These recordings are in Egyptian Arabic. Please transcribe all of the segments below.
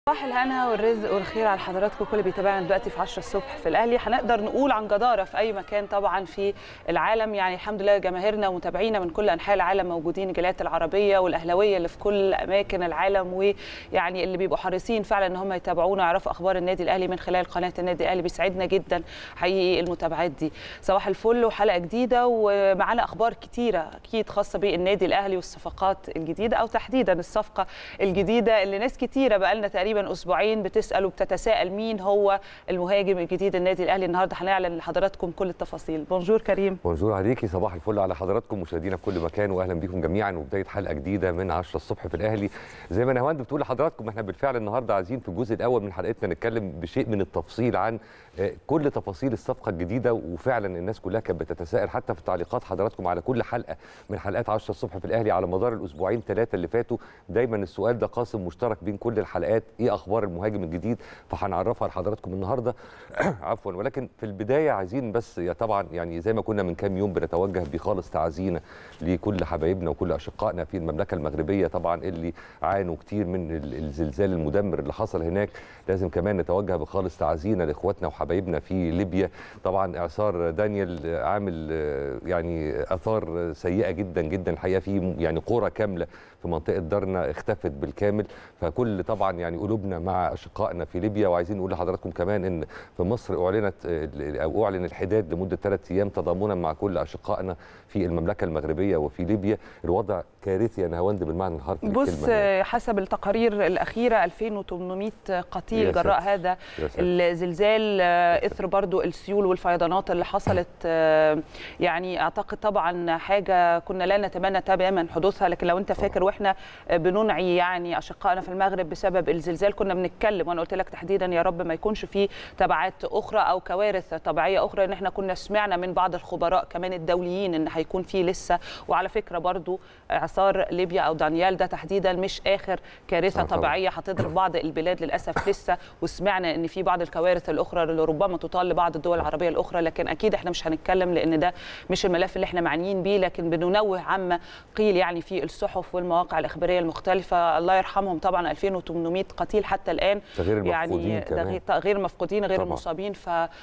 صباح الهنا والرزق والخير على حضراتكم كل اللي بيتابعنا دلوقتي في 10 الصبح في الاهلي هنقدر نقول عن جداره في اي مكان طبعا في العالم يعني الحمد لله جماهيرنا ومتابعينا من كل انحاء العالم موجودين الجاليات العربيه والاهلاويه اللي في كل اماكن العالم ويعني اللي بيبقوا حريصين فعلا ان هم يتابعونا ويعرفوا اخبار النادي الاهلي من خلال قناه النادي الاهلي بيسعدنا جدا حقيقي المتابعات دي صباح الفل وحلقه جديده ومعانا اخبار كتيره اكيد خاصه بالنادي الاهلي والصفقات الجديده او تحديدا الصفقه الجديده اللي ناس كتيره بقى لنا تقريبا اسبوعين بتسال وبتتساءل مين هو المهاجم الجديد النادي الاهلي النهارده هنعلن لحضراتكم كل التفاصيل بونجور كريم بونجور عليكي صباح الفل على حضراتكم مشاهدينا في كل مكان واهلا بيكم جميعا وبدايه حلقه جديده من 10 الصبح في الاهلي زي ما نهاوند بتقول لحضراتكم احنا بالفعل النهارده عايزين في الجزء الاول من حلقتنا نتكلم بشيء من التفصيل عن كل تفاصيل الصفقه الجديده وفعلا الناس كلها كانت بتتساءل حتى في تعليقات حضراتكم على كل حلقه من حلقات 10 الصبح في الاهلي على مدار الاسبوعين ثلاثه اللي فاتوا دايما السؤال ده قاسم مشترك بين كل الحلقات ايه اخبار المهاجم الجديد فهنعرفها لحضراتكم النهارده عفوا ولكن في البدايه عايزين بس يا طبعا يعني زي ما كنا من كام يوم بنتوجه بخالص تعزينا لكل حبايبنا وكل اشقائنا في المملكه المغربيه طبعا اللي عانوا كتير من الزلزال المدمر اللي حصل هناك لازم كمان نتوجه بخالص تعزينا لاخواتنا وحبايبنا في ليبيا طبعا اعصار دانيال عامل يعني اثار سيئه جدا جدا الحقيقه في يعني قرى كامله في منطقه درنا اختفت بالكامل فكل طبعا يعني قلوبنا مع اشقائنا في ليبيا وعايزين نقول لحضراتكم كمان ان في مصر اعلنت او اعلن الحداد لمده ثلاث ايام تضامنا مع كل اشقائنا في المملكه المغربيه وفي ليبيا الوضع كارثي يا نهاوند بالمعنى الحرفي بص حسب التقارير الاخيره 2800 قتيل جراء هذا الزلزال اثر برضو السيول والفيضانات اللي حصلت يعني اعتقد طبعا حاجه كنا لا نتمنى تماما حدوثها لكن لو انت فاكر واحنا بننعي يعني اشقائنا في المغرب بسبب الزلزال كنا بنتكلم وانا قلت لك تحديدا يا رب ما يكونش في تبعات اخرى او كوارث طبيعيه اخرى ان احنا كنا سمعنا من بعض الخبراء كمان الدوليين ان هيكون في لسه وعلى فكره برضو اعصار ليبيا او دانيال ده تحديدا مش اخر كارثه طبيعيه هتضرب بعض البلاد للاسف لسه وسمعنا ان في بعض الكوارث الاخرى اللي ربما تطال لبعض الدول العربيه الاخرى لكن اكيد احنا مش هنتكلم لان ده مش الملف اللي احنا معنيين بيه لكن بننوه عما قيل يعني في الصحف والمواقع الاخباريه المختلفه الله يرحمهم طبعا 2800 قتيل حتى الان ده غير يعني كمان. ده غير المفقودين غير طبعا. المصابين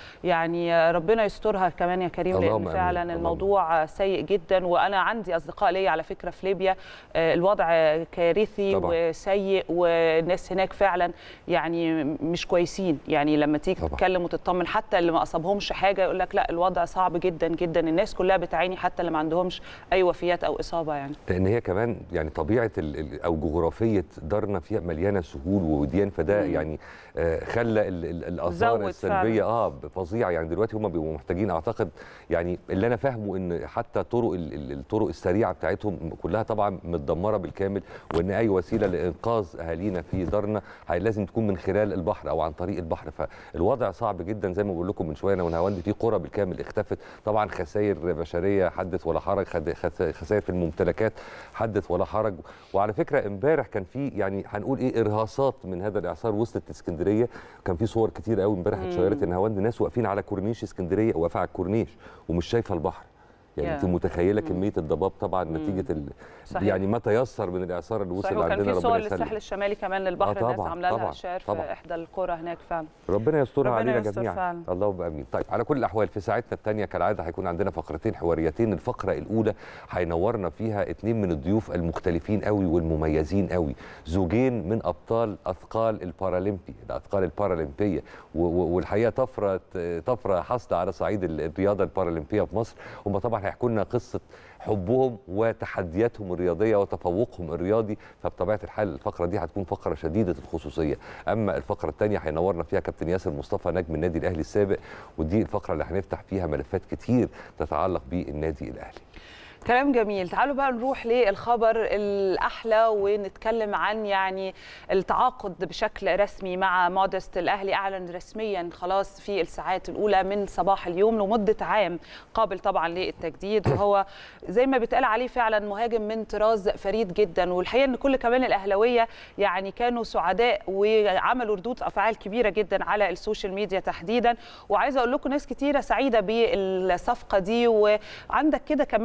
فيعني ربنا يسترها كمان يا كريم لان فعلا أمين. الموضوع سيء جدا وانا عندي اصدقاء ليا على فكره في ليبيا الوضع كارثي طبعا. وسيء والناس هناك فعلا يعني مش كويسين يعني لما تيجي تتكلم وتطمن حتى اللي ما اصابهمش حاجه يقول لك لا الوضع صعب جدا جدا الناس كلها بتعاني حتى اللي ما عندهمش اي وفيات او اصابه يعني لان هي كمان يعني طبيعه او جغرافيه دارنا فيها مليانه سهول ووديان فده مم. يعني آه خلى الاثار السلبيه اه فظيعه يعني دلوقتي هم بيبقوا محتاجين اعتقد يعني اللي انا فاهمه ان حتى طرق الطرق السريعه بتاعتهم كلها طبعا متدمره بالكامل وان اي وسيله لانقاذ اهالينا في دارنا لازم تكون من خلال البحر او عن طريق البحر فالوضع صعب جدا زي ما بقول لكم من شويه انا ونهاوند في قرى بالكامل اختفت طبعا خسائر بشريه حدث ولا حرج خسائر في الممتلكات حدث ولا حرج وعلى فكره امبارح كان في يعني هنقول ايه ارهاصات من هذا الاعصار وصلت اسكندريه كان في صور كتير قوي امبارح اتشيرت النهاوند ناس واقفين على كورنيش اسكندريه واقفه على الكورنيش ومش شايفه البحر يعني انت متخيله كميه الضباب طبعا مم. نتيجه ال... يعني ما تيسر من الاعصار اللي وصل عندنا ربنا في صور للساحل الشمالي كمان للبحر آه الناس عامله لها شعر في احدى القرى هناك فعلا ربنا يسترها ربنا علينا يستر جميعا فعلا. اللهم امين طيب على كل الاحوال في ساعتنا الثانيه كالعاده هيكون عندنا فقرتين حواريتين الفقره الاولى هينورنا فيها اثنين من الضيوف المختلفين قوي والمميزين قوي زوجين من ابطال اثقال البارالمبي الاثقال البارالمبيه والحقيقه طفره طفره حاصله على صعيد الرياضه البارالمبيه في مصر هم طبعا هيحكوا لنا قصه حبهم وتحدياتهم الرياضيه وتفوقهم الرياضي فبطبيعه الحال الفقره دي هتكون فقره شديده الخصوصيه اما الفقره الثانيه هينورنا فيها كابتن ياسر مصطفى نجم النادي الاهلي السابق ودي الفقره اللي هنفتح فيها ملفات كتير تتعلق بالنادي الاهلي كلام جميل تعالوا بقى نروح للخبر الاحلى ونتكلم عن يعني التعاقد بشكل رسمي مع مودست الاهلي اعلن رسميا خلاص في الساعات الاولى من صباح اليوم لمده عام قابل طبعا للتجديد وهو زي ما بيتقال عليه فعلا مهاجم من طراز فريد جدا والحقيقه ان كل كمان الاهلاويه يعني كانوا سعداء وعملوا ردود افعال كبيره جدا على السوشيال ميديا تحديدا وعايزه اقول لكم ناس كتيره سعيده بالصفقه دي وعندك كده كمان لكريم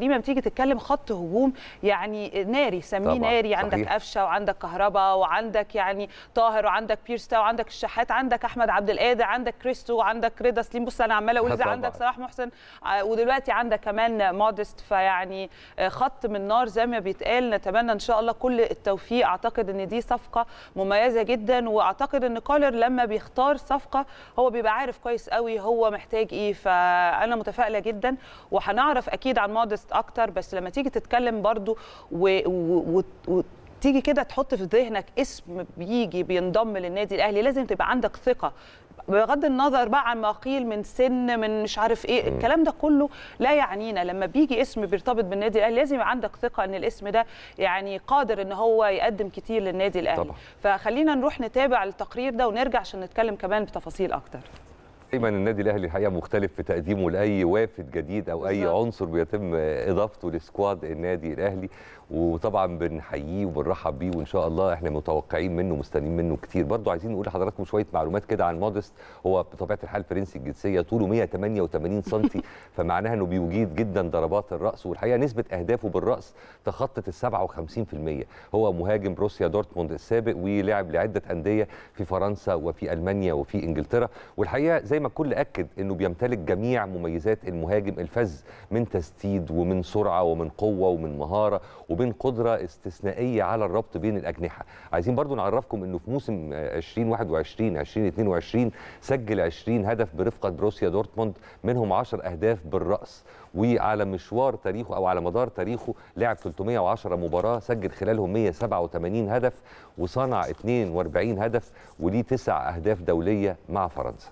كريم لما تيجي تتكلم خط هجوم يعني ناري سميه ناري عندك صحيح. قفشه وعندك كهربا وعندك يعني طاهر وعندك بيرستا وعندك الشحات عندك احمد عبد القادر عندك كريستو وعندك رضا سليم بص انا عماله اقول عندك صلاح محسن ودلوقتي عندك كمان مودست فيعني خط من نار زي ما بيتقال نتمنى ان شاء الله كل التوفيق اعتقد ان دي صفقه مميزه جدا واعتقد ان كولر لما بيختار صفقه هو بيبقى عارف كويس قوي هو محتاج ايه فانا متفائله جدا وهنعرف اكيد عن مودست اكتر بس لما تيجي تتكلم برضو و... و... و... تيجي كده تحط في ذهنك اسم بيجي بينضم للنادي الاهلي لازم تبقى عندك ثقه بغض النظر بقى عن ما قيل من سن من مش عارف ايه الكلام ده كله لا يعنينا لما بيجي اسم بيرتبط بالنادي الاهلي لازم يبقى عندك ثقه ان الاسم ده يعني قادر ان هو يقدم كتير للنادي الاهلي طبعا. فخلينا نروح نتابع التقرير ده ونرجع عشان نتكلم كمان بتفاصيل اكتر دايما النادي الاهلي الحقيقه مختلف في تقديمه لاي وافد جديد او اي عنصر بيتم اضافته لسكواد النادي الاهلي وطبعا بنحييه وبنرحب بيه وان شاء الله احنا متوقعين منه ومستنيين منه كتير برضو عايزين نقول لحضراتكم شويه معلومات كده عن مودست هو بطبيعه الحال فرنسي الجنسيه طوله 188 سم فمعناها انه بيجيد جدا ضربات الراس والحقيقه نسبه اهدافه بالراس تخطت ال 57% هو مهاجم بروسيا دورتموند السابق ولعب لعده انديه في فرنسا وفي المانيا وفي انجلترا والحقيقه زي ما الكل اكد انه بيمتلك جميع مميزات المهاجم الفذ من تسديد ومن سرعه ومن قوه ومن مهاره وبين قدره استثنائيه على الربط بين الاجنحه عايزين برضو نعرفكم انه في موسم 2021 2022 سجل 20 هدف برفقه بروسيا دورتموند منهم 10 اهداف بالراس وعلى مشوار تاريخه او على مدار تاريخه لعب 310 مباراه سجل خلالهم 187 هدف وصنع 42 هدف وليه تسع اهداف دوليه مع فرنسا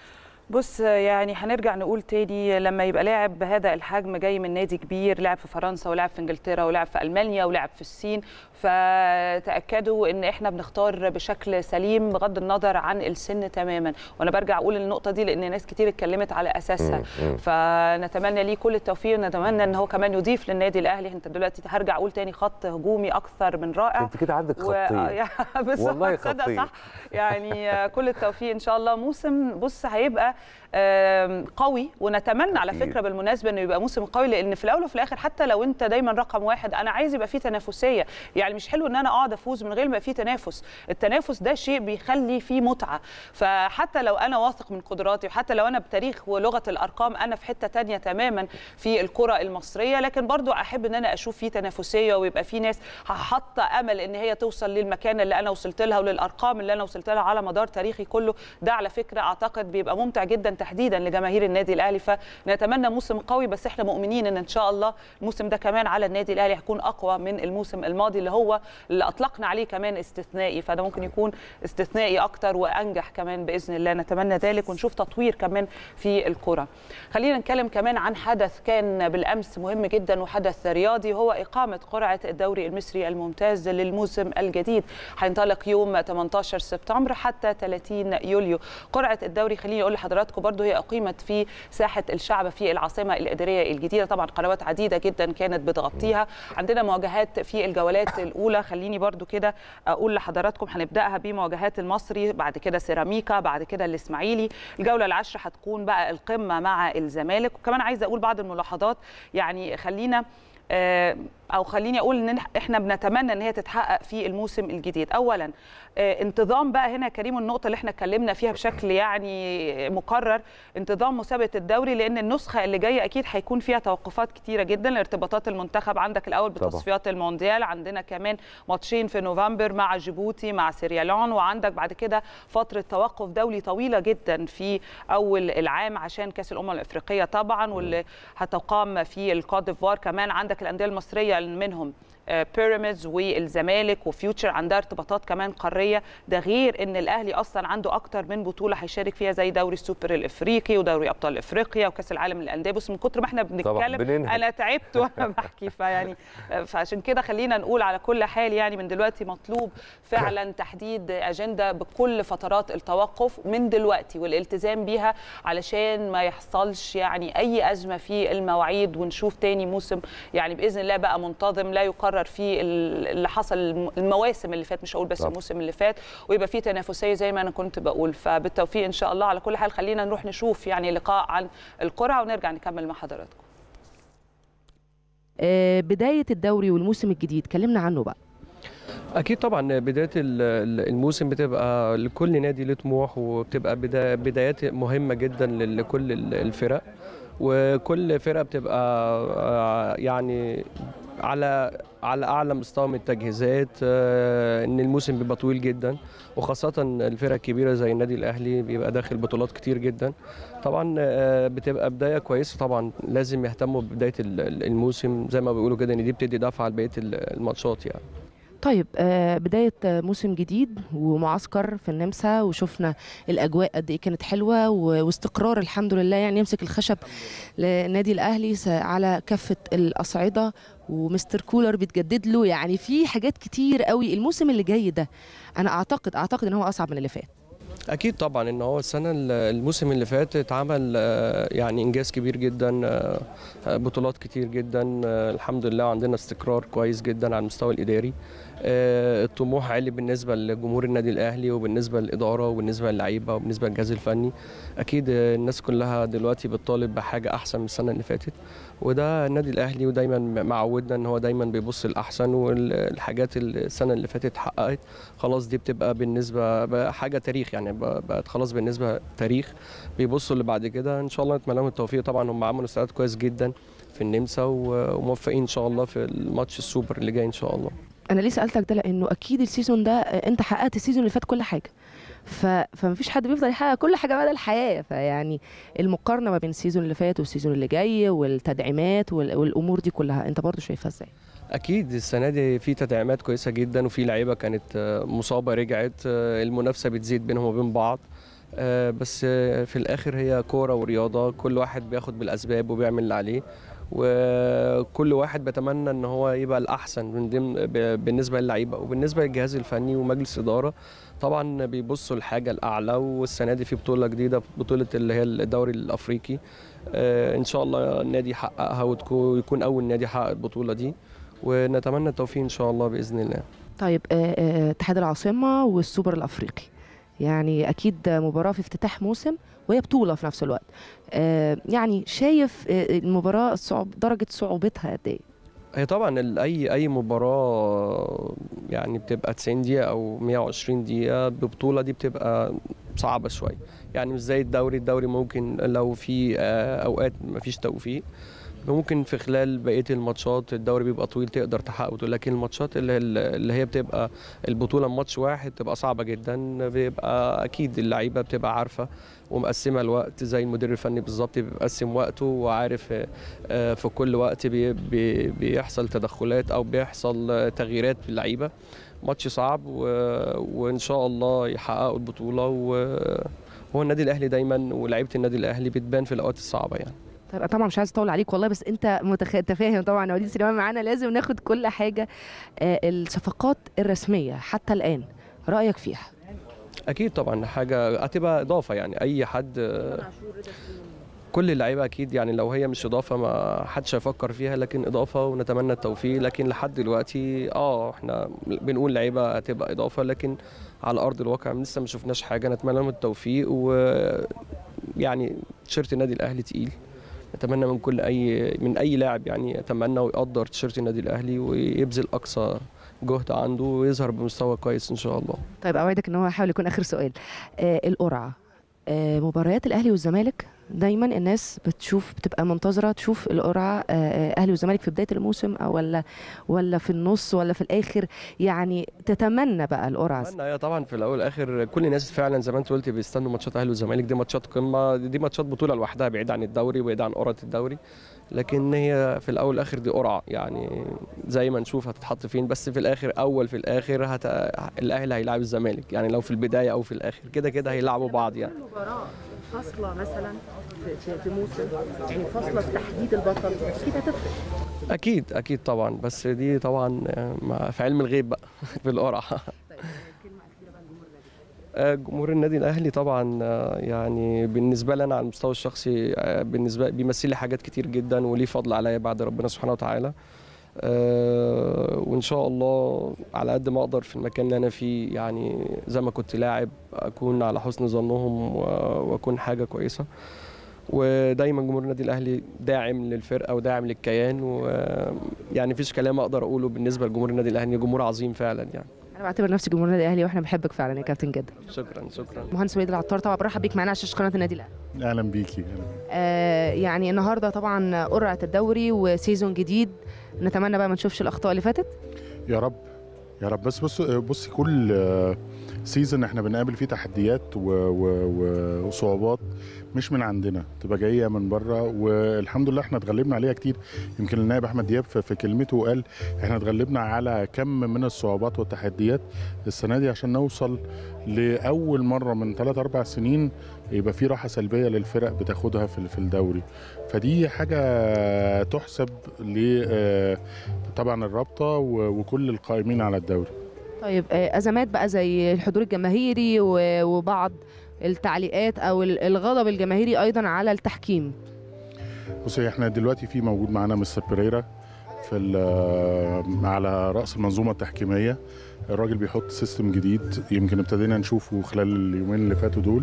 بص يعني هنرجع نقول تاني لما يبقى لاعب بهذا الحجم جاي من نادي كبير لعب في فرنسا ولعب في انجلترا ولعب في المانيا ولعب في الصين فتاكدوا ان احنا بنختار بشكل سليم بغض النظر عن السن تماما وانا برجع اقول النقطه دي لان ناس كتير اتكلمت على اساسها فنتمنى ليه كل التوفيق ونتمنى ان هو كمان يضيف للنادي الاهلي انت دلوقتي هرجع اقول تاني خط هجومي اكثر من رائع انت كده عندك خطين و... والله خطين صح يعني كل التوفيق ان شاء الله موسم بص هيبقى قوي ونتمنى على فكره بالمناسبه انه يبقى موسم قوي لان في الاول وفي الاخر حتى لو انت دايما رقم واحد انا عايز يبقى فيه تنافسيه يعني مش حلو ان انا اقعد افوز من غير ما يبقى فيه تنافس التنافس ده شيء بيخلي فيه متعه فحتى لو انا واثق من قدراتي وحتى لو انا بتاريخ ولغه الارقام انا في حته تانية تماما في الكره المصريه لكن برضو احب ان انا اشوف فيه تنافسيه ويبقى فيه ناس حاطه امل ان هي توصل للمكان اللي انا وصلت لها وللارقام اللي انا وصلت لها على مدار تاريخي كله ده على فكره اعتقد بيبقى ممتع جدا تحديدا لجماهير النادي الاهلي فنتمنى موسم قوي بس احنا مؤمنين ان ان شاء الله الموسم ده كمان على النادي الاهلي هيكون اقوى من الموسم الماضي اللي هو اللي اطلقنا عليه كمان استثنائي فده ممكن يكون استثنائي اكتر وانجح كمان باذن الله نتمنى ذلك ونشوف تطوير كمان في الكره خلينا نتكلم كمان عن حدث كان بالامس مهم جدا وحدث رياضي هو اقامه قرعه الدوري المصري الممتاز للموسم الجديد هينطلق يوم 18 سبتمبر حتى 30 يوليو قرعه الدوري خليني اقول لحضراتكم برضو هي اقيمت في ساحه الشعب في العاصمه الاداريه الجديده طبعا قنوات عديده جدا كانت بتغطيها عندنا مواجهات في الجولات الاولى خليني برضو كده اقول لحضراتكم هنبداها بمواجهات المصري بعد كده سيراميكا بعد كده الاسماعيلي الجوله العاشره هتكون بقى القمه مع الزمالك وكمان عايزه اقول بعض الملاحظات يعني خلينا او خليني اقول ان احنا بنتمنى ان هي تتحقق في الموسم الجديد اولا انتظام بقى هنا كريم النقطه اللي احنا اتكلمنا فيها بشكل يعني مكرر انتظام مسابقه الدوري لان النسخه اللي جايه اكيد هيكون فيها توقفات كتيره جدا ارتباطات المنتخب عندك الاول بتصفيات المونديال عندنا كمان ماتشين في نوفمبر مع جيبوتي مع سيريالون وعندك بعد كده فتره توقف دولي طويله جدا في اول العام عشان كاس الامم الافريقيه طبعا واللي هتقام في الكوت ديفوار كمان عندك الانديه المصريه منهم بيراميدز والزمالك وفيوتشر عندها ارتباطات كمان قاريه ده غير ان الاهلي اصلا عنده اكتر من بطوله هيشارك فيها زي دوري السوبر الافريقي ودوري ابطال افريقيا وكاس العالم للانديه بص من كتر ما احنا بنتكلم انا تعبت وانا بحكي فيعني فعشان كده خلينا نقول على كل حال يعني من دلوقتي مطلوب فعلا تحديد اجنده بكل فترات التوقف من دلوقتي والالتزام بيها علشان ما يحصلش يعني اي ازمه في المواعيد ونشوف تاني موسم يعني باذن الله بقى منتظم لا يقرر في اللي حصل المواسم اللي فات مش هقول بس الموسم اللي فات ويبقى في تنافسيه زي ما انا كنت بقول فبالتوفيق ان شاء الله على كل حال خلينا نروح نشوف يعني لقاء عن القرعه ونرجع نكمل مع حضراتكم بدايه الدوري والموسم الجديد كلمنا عنه بقى اكيد طبعا بدايه الموسم بتبقى لكل نادي له طموح وبتبقى بدايات مهمه جدا لكل الفرق وكل فرقه بتبقى يعني على على اعلى مستوى من التجهيزات ان الموسم بيبقى طويل جدا وخاصه الفرق الكبيره زي النادي الاهلي بيبقى داخل بطولات كتير جدا طبعا بتبقى بدايه كويسه طبعا لازم يهتموا ببدايه الموسم زي ما بيقولوا كده ان دي بتدي دفعه لبقيه الماتشات يعني طيب بداية موسم جديد ومعسكر في النمسا وشفنا الأجواء قد إيه كانت حلوة واستقرار الحمد لله يعني يمسك الخشب للنادي الأهلي على كافة الأصعدة ومستر كولر بيتجدد له يعني في حاجات كتير قوي الموسم اللي جاي ده أنا أعتقد أعتقد إن هو أصعب من اللي فات اكيد طبعا ان هو السنه الموسم اللي فات اتعمل يعني انجاز كبير جدا بطولات كتير جدا الحمد لله عندنا استقرار كويس جدا على المستوى الاداري الطموح عالي بالنسبه لجمهور النادي الاهلي وبالنسبه للاداره وبالنسبه للعيبه وبالنسبه للجهاز الفني اكيد الناس كلها دلوقتي بتطالب بحاجه احسن من السنه اللي فاتت وده النادي الاهلي ودايما معودنا ان هو دايما بيبص الاحسن والحاجات السنه اللي فاتت اتحققت خلاص دي بتبقى بالنسبه حاجه تاريخ يعني بقت خلاص بالنسبه تاريخ بيبصوا اللي بعد كده ان شاء الله نتمنى لهم التوفيق طبعا هم عملوا استعداد كويس جدا في النمسا وموفقين ان شاء الله في الماتش السوبر اللي جاي ان شاء الله انا ليه سالتك ده لانه اكيد السيزون ده انت حققت السيزون اللي فات كل حاجه ف... فمفيش حد بيفضل يحقق كل حاجه مدى الحياه فيعني المقارنه ما بين السيزون اللي فات والسيزون اللي جاي والتدعيمات وال... والامور دي كلها انت برضو شايفها ازاي اكيد السنه دي في تدعيمات كويسه جدا وفي لعيبه كانت مصابه رجعت المنافسه بتزيد بينهم وبين بعض بس في الاخر هي كوره ورياضه كل واحد بياخد بالاسباب وبيعمل اللي عليه وكل واحد بيتمنى ان هو يبقى الاحسن من ضمن بالنسبه للعيبه وبالنسبه للجهاز الفني ومجلس الاداره طبعا بيبصوا للحاجه الاعلى والسنه دي في بطوله جديده بطوله اللي هي الدوري الافريقي ان شاء الله النادي يحققها ويكون اول نادي يحقق البطوله دي ونتمنى التوفيق ان شاء الله باذن الله طيب اتحاد العاصمه والسوبر الافريقي يعني اكيد مباراه في افتتاح موسم وهي بطوله في نفس الوقت آه يعني شايف المباراه صعب درجه صعوبتها قد ايه هي طبعا اي اي مباراه يعني بتبقى 90 دقيقه او 120 دقيقه ببطوله دي بتبقى صعبه شويه يعني مش زي الدوري الدوري ممكن لو في اوقات ما فيش توفيق ممكن في خلال بقيه الماتشات الدوري بيبقى طويل تقدر تحقق بطوله لكن الماتشات اللي, اللي هي بتبقى البطوله ماتش واحد تبقى صعبه جدا بيبقى اكيد اللعيبه بتبقى عارفه ومقسمه الوقت زي المدير الفني بالظبط بيقسم وقته وعارف في كل وقت بي بي بيحصل تدخلات او بيحصل تغييرات في اللعيبه ماتش صعب وان شاء الله يحققوا البطوله وهو النادي الاهلي دايما ولاعيبه النادي الاهلي بتبان في الاوقات الصعبه يعني طيب طبعا مش عايز اطول عليك والله بس انت متفاهم طبعا وليد سليمان معانا لازم ناخد كل حاجه آه الصفقات الرسميه حتى الان رايك فيها اكيد طبعا حاجه هتبقى اضافه يعني اي حد كل اللعيبه اكيد يعني لو هي مش اضافه ما حدش هيفكر فيها لكن اضافه ونتمنى التوفيق لكن لحد دلوقتي اه احنا بنقول لعيبه هتبقى اضافه لكن على ارض الواقع لسه ما شفناش حاجه نتمنى لهم التوفيق و يعني تيشيرت النادي الاهلي تقيل نتمنى من كل اي من اي لاعب يعني يتمنى ويقدر تيشيرت النادي الاهلي ويبذل اقصى جهد عنده ويظهر بمستوى كويس ان شاء الله. طيب اوعدك ان هو هيحاول يكون اخر سؤال. آه القرعه آه مباريات الاهلي والزمالك دايما الناس بتشوف بتبقى منتظره تشوف القرعه آه اهلي والزمالك في بدايه الموسم او ولا ولا في النص ولا في الاخر يعني تتمنى بقى القرعه اتمنى هي طبعا في الاول والاخر كل الناس فعلا زي ما انت قلتي بيستنوا ماتشات اهلي والزمالك دي ماتشات قمه دي ماتشات بطوله لوحدها بعيد عن الدوري وبعيد عن قرعه الدوري لكن هي في الاول والاخر دي قرعه يعني زي ما نشوف هتتحط فين بس في الاخر اول في الاخر هت... الاهلي هيلاعب الزمالك يعني لو في البدايه او في الاخر كده كده هيلعبوا بعض يعني مباراه فاصله مثلا في, في موسم يعني فاصله في تحديد البطل اكيد هتفرق اكيد اكيد طبعا بس دي طبعا في علم الغيب بقى في القرعه جمهور النادي الاهلي طبعا يعني بالنسبه لي انا على المستوى الشخصي بالنسبه بيمثل لي حاجات كتير جدا وليه فضل عليا بعد ربنا سبحانه وتعالى وان شاء الله على قد ما اقدر في المكان اللي انا فيه يعني زي ما كنت لاعب اكون على حسن ظنهم واكون حاجه كويسه ودايما جمهور النادي الاهلي داعم للفرقه وداعم للكيان ويعني مفيش كلام اقدر اقوله بالنسبه لجمهور النادي الاهلي جمهور عظيم فعلا يعني انا بعتبر نفسي جمهور النادي الاهلي واحنا بنحبك فعلا يا كابتن جدا شكرا شكرا مهندس وليد العطار طبعا برحب بيك معانا على شاشه قناه النادي الاهلي اهلا بيكي آه يعني النهارده طبعا قرعه الدوري وسيزون جديد نتمنى بقى ما نشوفش الاخطاء اللي فاتت يا رب يا رب بس بص بصي كل سيزون احنا بنقابل فيه تحديات و- و- وصعوبات مش من عندنا تبقى جايه من بره والحمد لله احنا اتغلبنا عليها كتير يمكن النائب احمد دياب في في كلمته قال احنا اتغلبنا على كم من الصعوبات والتحديات السنه دي عشان نوصل لاول مره من 3 4 سنين يبقى في راحه سلبيه للفرق بتاخدها في في الدوري فدي حاجه تحسب ل آه، طبعا الرابطه و- وكل القائمين على الدوري طيب آه، ازمات بقى زي الحضور الجماهيري و- وبعض التعليقات او ال- الغضب الجماهيري ايضا على التحكيم بصي احنا دلوقتي في موجود معانا مستر بيريرا في ال- على راس المنظومه التحكيميه الراجل بيحط سيستم جديد يمكن ابتدينا نشوفه خلال اليومين اللي فاتوا دول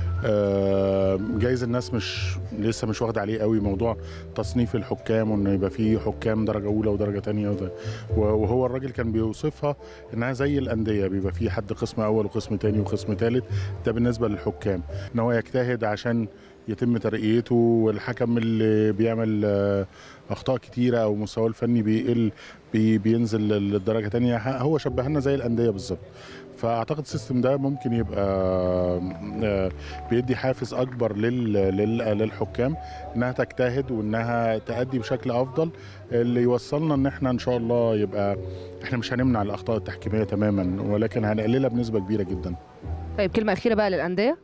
آه، جايز الناس مش لسه مش واخده عليه قوي موضوع تصنيف الحكام وانه يبقى في حكام درجه اولى ودرجه ثانيه وده وهو الراجل كان بيوصفها انها زي الانديه بيبقى في حد قسم اول وقسم ثاني وقسم ثالث ده بالنسبه للحكام ان هو يجتهد عشان يتم ترقيته والحكم اللي بيعمل آه، اخطاء كتيره او مستواه الفني بيقل بي بينزل للدرجه تانية ه- هو شبه لنا زي الانديه بالظبط فاعتقد السيستم ده ممكن يبقى آه، بيدي حافز اكبر لل لل للحكام انها تجتهد وانها تأدي بشكل افضل اللي يوصلنا ان احنا ان شاء الله يبقى احنا مش هنمنع الاخطاء التحكيميه تماما ولكن هنقللها بنسبه كبيره جدا طيب كلمه اخيره بقى للانديه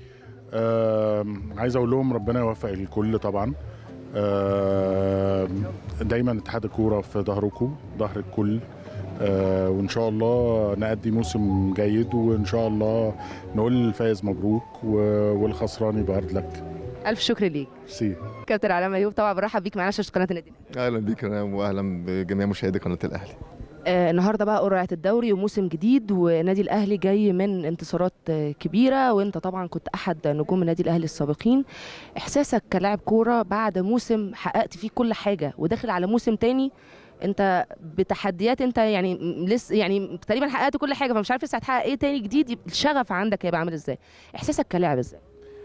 آم، عايز اقول لهم ربنا يوفق الكل طبعا آم، دايما اتحاد الكوره في ظهركم ظهر الكل آه، وان شاء الله نأدي موسم جيد وان شاء الله نقول للفائز مبروك و- والخسران يبقى هارد لك الف شكر ليك سي كابتن علام ايوب طبعا برحب بيك معانا على شاشه قناه النادي الأهلي. اهلا بيك انا واهلا بجميع مشاهدي قناه الاهلي آه النهارده بقى قرعه الدوري وموسم جديد ونادي الاهلي جاي من انتصارات آه كبيره وانت طبعا كنت احد نجوم النادي الاهلي السابقين احساسك كلاعب كوره بعد موسم حققت فيه كل حاجه وداخل على موسم تاني انت بتحديات انت يعني م- لسه يعني تقريبا حققت كل حاجه فمش عارف لسه هتحقق ايه تاني جديد يبقى الشغف عندك هيبقى عامل ازاي احساسك كلاعب ازاي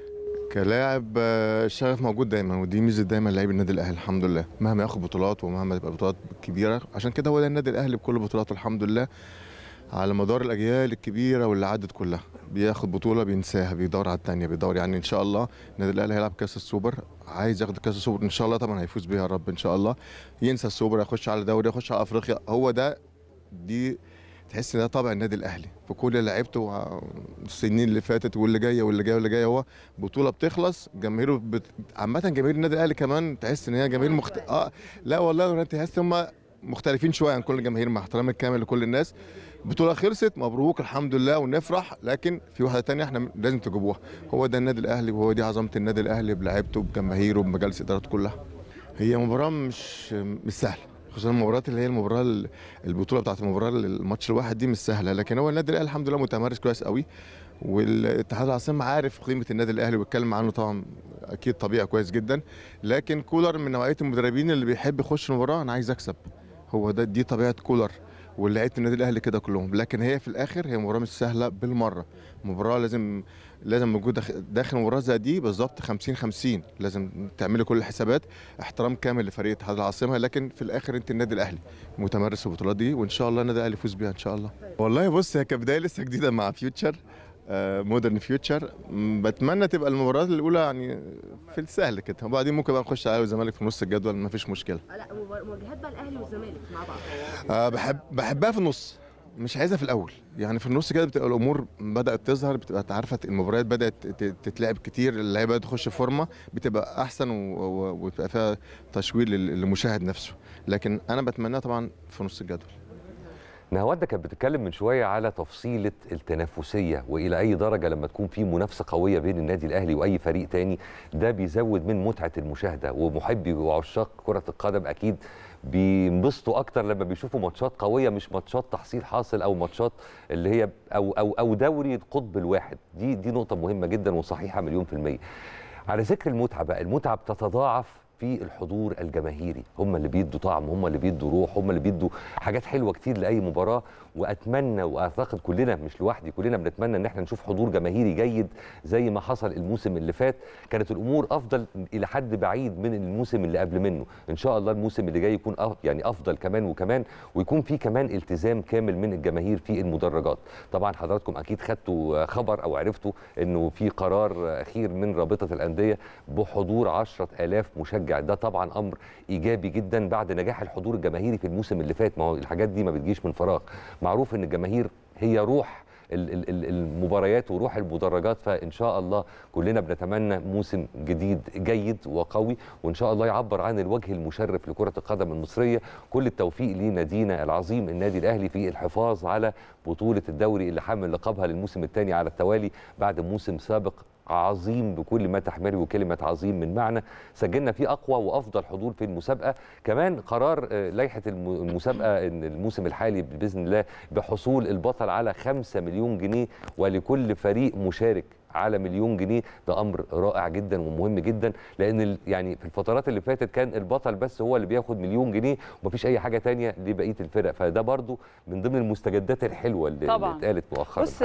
كلاعب آه، الشغف موجود دايما ودي ميزه دايما لعيب النادي الاهلي الحمد لله مهما ياخد بطولات ومهما تبقى بطولات كبيره عشان كده هو ده النادي الاهلي بكل بطولاته الحمد لله على مدار الاجيال الكبيره واللي عدت كلها بياخد بطوله بينساها بيدور على الثانيه بيدور يعني ان شاء الله النادي الاهلي هيلعب كاس السوبر عايز ياخد كاس السوبر ان شاء الله طبعا هيفوز بيها يا رب ان شاء الله ينسى السوبر يخش على دوري يخش على افريقيا هو ده دي تحس ان ده طبع النادي الاهلي في كل اللي لعبته ع- السنين اللي فاتت واللي جايه واللي جايه واللي جايه هو بطوله بتخلص جماهيره بت... عامه جماهير النادي الاهلي كمان تحس ان هي جماهير مخت... اه لا والله انت تحس ان هم مختلفين شويه عن كل الجماهير مع احترامي الكامل لكل الناس بطولة خلصت مبروك الحمد لله ونفرح لكن في واحدة تانية احنا لازم تجيبوها هو ده النادي الاهلي وهو دي عظمة النادي الاهلي بلعيبته بجماهيره بمجالس ادارته كلها هي مباراة مش مش سهلة خصوصا المباريات اللي هي المباراه ال- البطوله بتاعت المباراه الماتش الواحد دي مش سهله لكن هو النادي الاهلي الحمد لله متمرس كويس قوي والاتحاد العاصمه عارف قيمه النادي الاهلي وبيتكلم عنه طبعا اكيد طبيعي كويس جدا لكن كولر من نوعيه المدربين اللي بيحب يخش المباراه انا عايز اكسب هو ده دي طبيعه كولر ولعيبه النادي الاهلي كده كلهم لكن هي في الاخر هي مباراه مش سهله بالمره مباراه لازم لازم موجود داخل- داخل مباراه زي دي بالظبط 50 50 لازم تعملي كل الحسابات احترام كامل لفريق اتحاد العاصمه لكن في الاخر انت النادي الاهلي متمرس في البطولات دي وان شاء الله النادي الاهلي يفوز بيها ان شاء الله والله بص هي كبدايه لسه جديده مع فيوتشر مودرن فيوتشر بتمنى تبقى المباراه الاولى يعني في السهل كده وبعدين ممكن بقى نخش على والزمالك في نص الجدول ما فيش مشكله لا مواجهات بقى الاهلي والزمالك مع بعض أه بحب بحبها في النص مش عايزها في الاول يعني في النص كده بتبقى الامور بدات تظهر بتبقى أنت عارفه المباريات بدات ت- تتلعب كتير اللعيبه بدات تخش في فورمه بتبقى احسن و- و- وبتبقى فيها تشويق لل- للمشاهد نفسه لكن انا بتمناها طبعا في نص الجدول نهاوند كانت بتتكلم من شويه على تفصيله التنافسيه والى اي درجه لما تكون في منافسه قويه بين النادي الاهلي واي فريق تاني ده بيزود من متعه المشاهده ومحبي وعشاق كره القدم اكيد بينبسطوا اكتر لما بيشوفوا ماتشات قويه مش ماتشات تحصيل حاصل او ماتشات اللي هي او او او دوري القطب الواحد دي دي نقطه مهمه جدا وصحيحه مليون في الميه على ذكر المتعه بقى المتعه بتتضاعف في الحضور الجماهيري هم اللي بيدوا طعم هم اللي بيدوا روح هم اللي بيدوا حاجات حلوه كتير لاي مباراه واتمنى واعتقد كلنا مش لوحدي كلنا بنتمنى ان احنا نشوف حضور جماهيري جيد زي ما حصل الموسم اللي فات كانت الامور افضل الى حد بعيد من الموسم اللي قبل منه ان شاء الله الموسم اللي جاي يكون أف يعني افضل كمان وكمان ويكون في كمان التزام كامل من الجماهير في المدرجات طبعا حضراتكم اكيد خدتوا خبر او عرفتوا انه في قرار اخير من رابطه الانديه بحضور 10000 مشجع ده طبعا امر ايجابي جدا بعد نجاح الحضور الجماهيري في الموسم اللي فات ما هو الحاجات دي ما بتجيش من فراغ معروف ان الجماهير هي روح المباريات وروح المدرجات فان شاء الله كلنا بنتمنى موسم جديد جيد وقوي وان شاء الله يعبر عن الوجه المشرف لكره القدم المصريه كل التوفيق لنادينا العظيم النادي الاهلي في الحفاظ على بطوله الدوري اللي حامل لقبها للموسم الثاني على التوالي بعد موسم سابق عظيم بكل ما تحمله كلمة عظيم من معنى سجلنا فيه أقوى وأفضل حضور في المسابقة كمان قرار لائحة المسابقة إن الموسم الحالي بإذن الله بحصول البطل على 5 مليون جنيه ولكل فريق مشارك على مليون جنيه ده امر رائع جدا ومهم جدا لان يعني في الفترات اللي فاتت كان البطل بس هو اللي بياخد مليون جنيه ومفيش اي حاجه تانية لبقيه الفرق فده برضو من ضمن المستجدات الحلوه اللي, طبعا. اللي اتقالت مؤخرا بص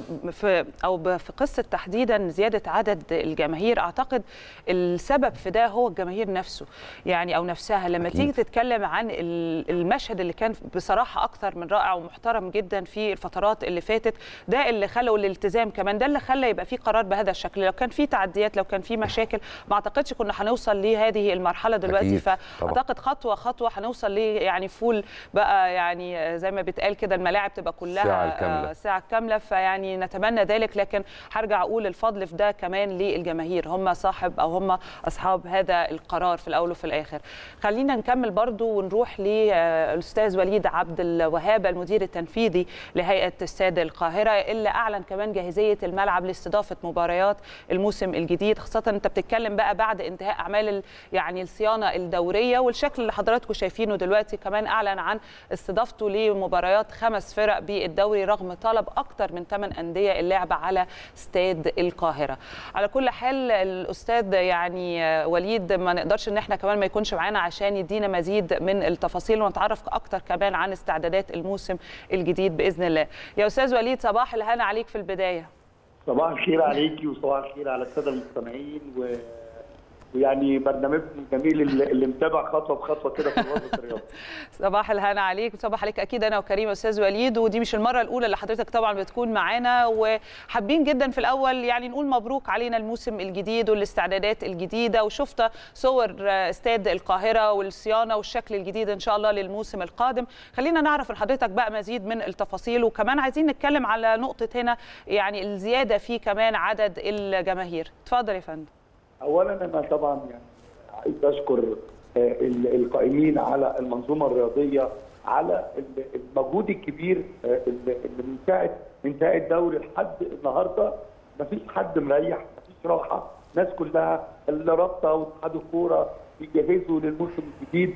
في او في قصه تحديدا زياده عدد الجماهير اعتقد السبب في ده هو الجماهير نفسه يعني او نفسها لما أكيد. تيجي تتكلم عن المشهد اللي كان بصراحه اكثر من رائع ومحترم جدا في الفترات اللي فاتت ده اللي خلى الالتزام كمان ده اللي خلى يبقى في قرار بهذا الشكل لو كان في تعديات لو كان في مشاكل ما اعتقدش كنا هنوصل لهذه المرحله دلوقتي فاعتقد خطوه خطوه هنوصل ل يعني فول بقى يعني زي ما بيتقال كده الملاعب تبقى كلها ساعة كاملة. ساعه كامله فيعني نتمنى ذلك لكن هرجع اقول الفضل في ده كمان للجماهير هم صاحب او هم اصحاب هذا القرار في الاول وفي الاخر خلينا نكمل برضو ونروح للاستاذ وليد عبد الوهاب المدير التنفيذي لهيئه استاد القاهره اللي اعلن كمان جاهزيه الملعب لاستضافه مباريات الموسم الجديد خاصه انت بتتكلم بقى بعد انتهاء اعمال يعني الصيانه الدوريه والشكل اللي حضراتكم شايفينه دلوقتي كمان اعلن عن استضافته لمباريات خمس فرق بالدوري رغم طلب اكثر من 8 انديه اللعب على استاد القاهره على كل حال الاستاذ يعني وليد ما نقدرش ان احنا كمان ما يكونش معانا عشان يدينا مزيد من التفاصيل ونتعرف اكثر كمان عن استعدادات الموسم الجديد باذن الله يا استاذ وليد صباح الهنا عليك في البدايه صباح الخير عليكي وصباح الخير على الساده المستمعين و... ويعني برنامجكم الجميل اللي متابع خطوه بخطوه كده في رياضه الرياضه. صباح الهنا عليك وصباح عليك اكيد انا وكريم استاذ وليد ودي مش المره الاولى اللي حضرتك طبعا بتكون معانا وحابين جدا في الاول يعني نقول مبروك علينا الموسم الجديد والاستعدادات الجديده وشفت صور استاد القاهره والصيانه والشكل الجديد ان شاء الله للموسم القادم خلينا نعرف من حضرتك بقى مزيد من التفاصيل وكمان عايزين نتكلم على نقطه هنا يعني الزياده في كمان عدد الجماهير اتفضل يا فندم اولا انا طبعا يعني عايز اشكر القائمين على المنظومه الرياضيه على المجهود الكبير اللي من ساعه انتهاء الدوري لحد النهارده مفيش حد مريح مفيش راحه الناس كلها الرابطه واتحاد الكوره بيجهزوا للموسم الجديد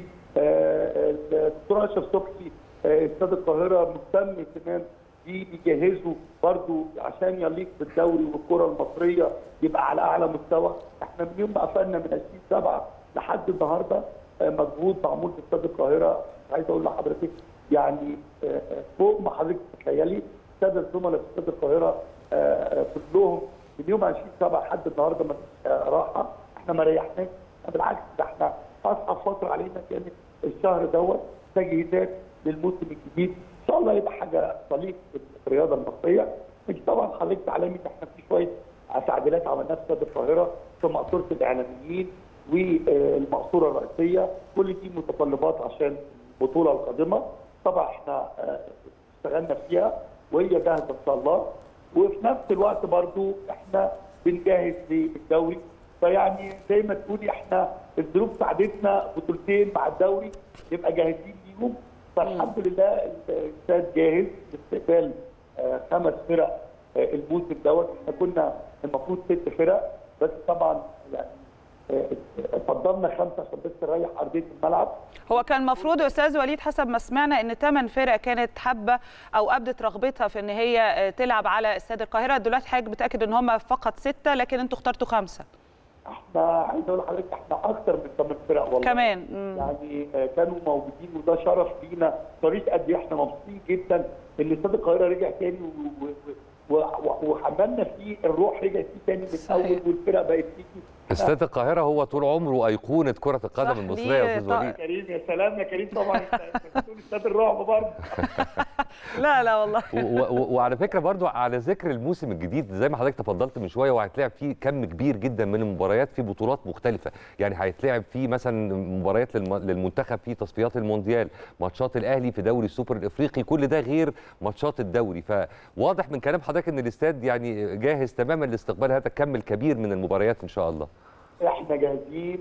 الدكتور اشرف صبحي استاد القاهره مهتم كمان بيجهزوا برضو عشان يليق بالدوري والكره المصريه يبقى على اعلى مستوى احنا من يوم ما قفلنا من 20 7 لحد النهارده مجهود معمول في استاد القاهره عايز اقول لحضرتك يعني فوق ما حضرتك تتخيلي الساده الزملاء في استاد القاهره كلهم من يوم 20 7 لحد النهارده ما راحه احنا ما ريحناش بالعكس ده احنا اصعب فتره علينا كانت الشهر دوت تجهيزات للموسم الجديد ان شاء الله يبقى حاجه تليق بالرياضه المصريه انت طبعا حضرتك تعلمي ان احنا في شويه تعديلات عملناها في استاد القاهره في مقصوره الاعلاميين والمقصوره الرئيسيه كل دي متطلبات عشان البطوله القادمه طبعا احنا اشتغلنا فيها وهي جاهزه ان شاء الله وفي نفس الوقت برضو احنا بنجهز للدوري فيعني زي ما تقولي احنا الظروف ساعدتنا بطولتين مع الدوري نبقى جاهزين ليهم فالحمد لله الاستاد جاهز لاستقبال خمس فرق الموسم دوت احنا كنا المفروض ست فرق بس طبعا يعني فضلنا خمسه عشان بس نريح ارضيه الملعب هو كان المفروض يا استاذ وليد حسب ما سمعنا ان ثمان فرق كانت حابه او ابدت رغبتها في ان هي تلعب على استاد القاهره دلوقتي حضرتك بتاكد ان هم فقط سته لكن انتوا اخترتوا خمسه احنا عايز اقول لحضرتك احنا اكتر من ثمان فرق والله كمان مم. يعني آه، كانوا موجودين وده شرف لينا طريق قد ايه احنا مبسوطين جدا ان استاد القاهره رجع تاني و- و- و- وحملنا فيه الروح رجعت فيه تاني من صحيح. الاول والفرق بقت تيجي استاد القاهره هو طول عمره ايقونه كره القدم صح، المصريه يا ليه استاذ طبعاً. وليد كريم يا سلام يا كريم طبعا انت بتقول استاد الرعب برضه لا لا والله و- و- وعلى فكره برضو على ذكر الموسم الجديد زي ما حضرتك تفضلت من شويه وهيتلعب فيه كم كبير جدا من المباريات في بطولات مختلفه يعني هيتلعب فيه مثلا مباريات للم- للمنتخب في تصفيات المونديال ماتشات الاهلي في دوري السوبر الافريقي كل ده غير ماتشات الدوري فواضح من كلام حضرتك ان الاستاد يعني جاهز تماما لاستقبال هذا الكم الكبير من المباريات ان شاء الله احنا جاهزين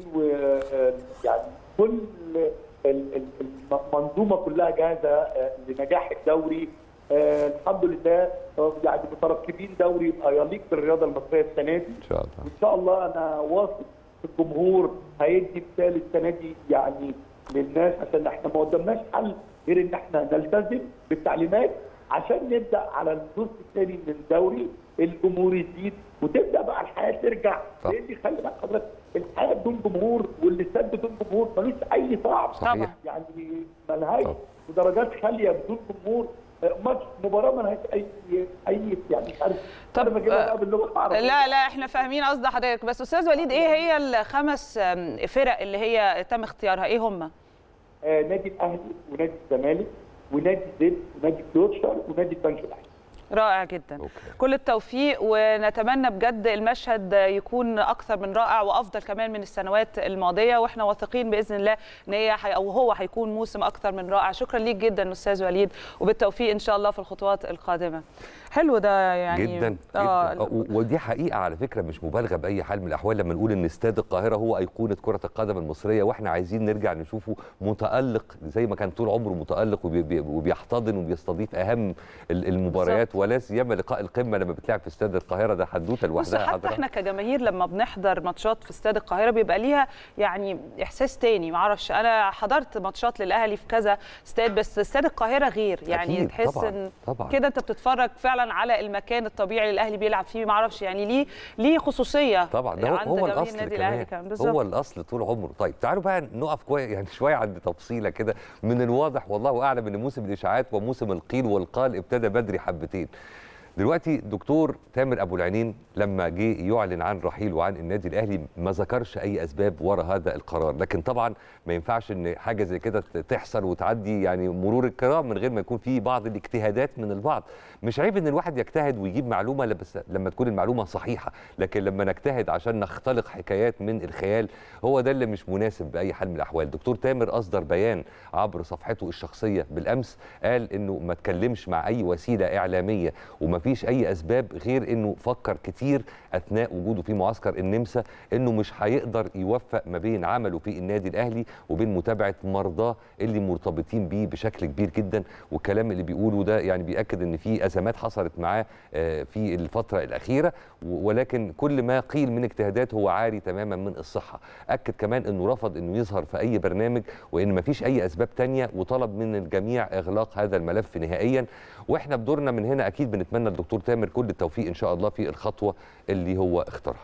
ويعني كل ال- ال- المنظومه كلها جاهزه آه، لنجاح الدوري آه، الحمد لله آه، يعني مترقبين دوري يبقى يليق بالرياضه المصريه السنه دي ان شاء الله وان شاء الله انا واثق في الجمهور هيدي مثال السنه دي يعني للناس عشان احنا ما قدامناش حل غير ان احنا نلتزم بالتعليمات عشان نبدا على النص الثاني من الدوري الجمهور يزيد وتبدا بقى الحياه ترجع صح. لان خلي بالك حضرتك الحياه بدون جمهور والاستاد بدون جمهور ملوش اي طعم صحيح. يعني ملهاش طبعا. ودرجات خاليه بدون جمهور آه، ماتش مباراه ملهاش اي اي يعني مش عارف طب، أنا بجيبها آه، بقى باللغه العربيه لا لا احنا فاهمين قصد حضرتك بس استاذ وليد ايه هي الخمس آم، فرق اللي هي تم اختيارها ايه هم آه، نادي الاهلي ونادي الزمالك ونادي زد ونادي كلوتشر ونادي البنك الاهلي رائع جدا أوكي. كل التوفيق ونتمنى بجد المشهد يكون اكثر من رائع وافضل كمان من السنوات الماضيه واحنا واثقين باذن الله ان هي حي او هو هيكون موسم اكثر من رائع شكرا ليك جدا استاذ وليد وبالتوفيق ان شاء الله في الخطوات القادمه حلو ده يعني جدا اه جدا و- ودي حقيقه على فكره مش مبالغه باي حال من الاحوال لما نقول ان استاد القاهره هو ايقونه كره القدم المصريه واحنا عايزين نرجع نشوفه متالق زي ما كان طول عمره متالق وبي- بي- وبيحتضن وبيستضيف اهم ال- المباريات ولا سيما لقاء القمه لما بتلعب في استاد القاهره ده حدوته بص لوحدها حتى حضرتك. احنا كجماهير لما بنحضر ماتشات في استاد القاهره بيبقى ليها يعني احساس تاني معرفش انا حضرت ماتشات للاهلي في كذا استاد بس استاد القاهره غير يعني أكيد، تحس طبعاً، ان طبعاً. كده انت بتتفرج فعلا على المكان الطبيعي اللي الاهلي بيلعب فيه معرفش يعني ليه ليه خصوصيه طبعا ده هو, عند هو جماهير الاصل النادي الاهلي كمان كمان هو بالظبط الاصل طول عمره طيب تعالوا بقى نقف كويس يعني شويه عند تفصيله كده من الواضح والله اعلم ان موسم الاشاعات وموسم القيل والقال ابتدى بدري حبتين دلوقتي دكتور تامر ابو العينين لما جه يعلن عن رحيله عن النادي الاهلي ما ذكرش اي اسباب ورا هذا القرار لكن طبعا ما ينفعش ان حاجه زي كده تحصل وتعدي يعني مرور الكرام من غير ما يكون في بعض الاجتهادات من البعض مش عيب ان الواحد يجتهد ويجيب معلومه بس لما تكون المعلومه صحيحه لكن لما نجتهد عشان نختلق حكايات من الخيال هو ده اللي مش مناسب باي حال من الاحوال دكتور تامر اصدر بيان عبر صفحته الشخصيه بالامس قال انه ما اتكلمش مع اي وسيله اعلاميه وما فيش اي اسباب غير انه فكر كتير اثناء وجوده في معسكر النمسا انه مش هيقدر يوفق ما بين عمله في النادي الاهلي وبين متابعه مرضاه اللي مرتبطين بيه بشكل كبير جدا والكلام اللي بيقوله ده يعني بياكد ان في ازمات حصلت معاه آه، في الفتره الاخيره و- ولكن كل ما قيل من اجتهادات هو عاري تماما من الصحه اكد كمان انه رفض انه يظهر في اي برنامج وان ما فيش اي اسباب تانية وطلب من الجميع اغلاق هذا الملف نهائيا واحنا بدورنا من هنا اكيد بنتمنى للدكتور تامر كل التوفيق ان شاء الله في الخطوه اللي هو اختارها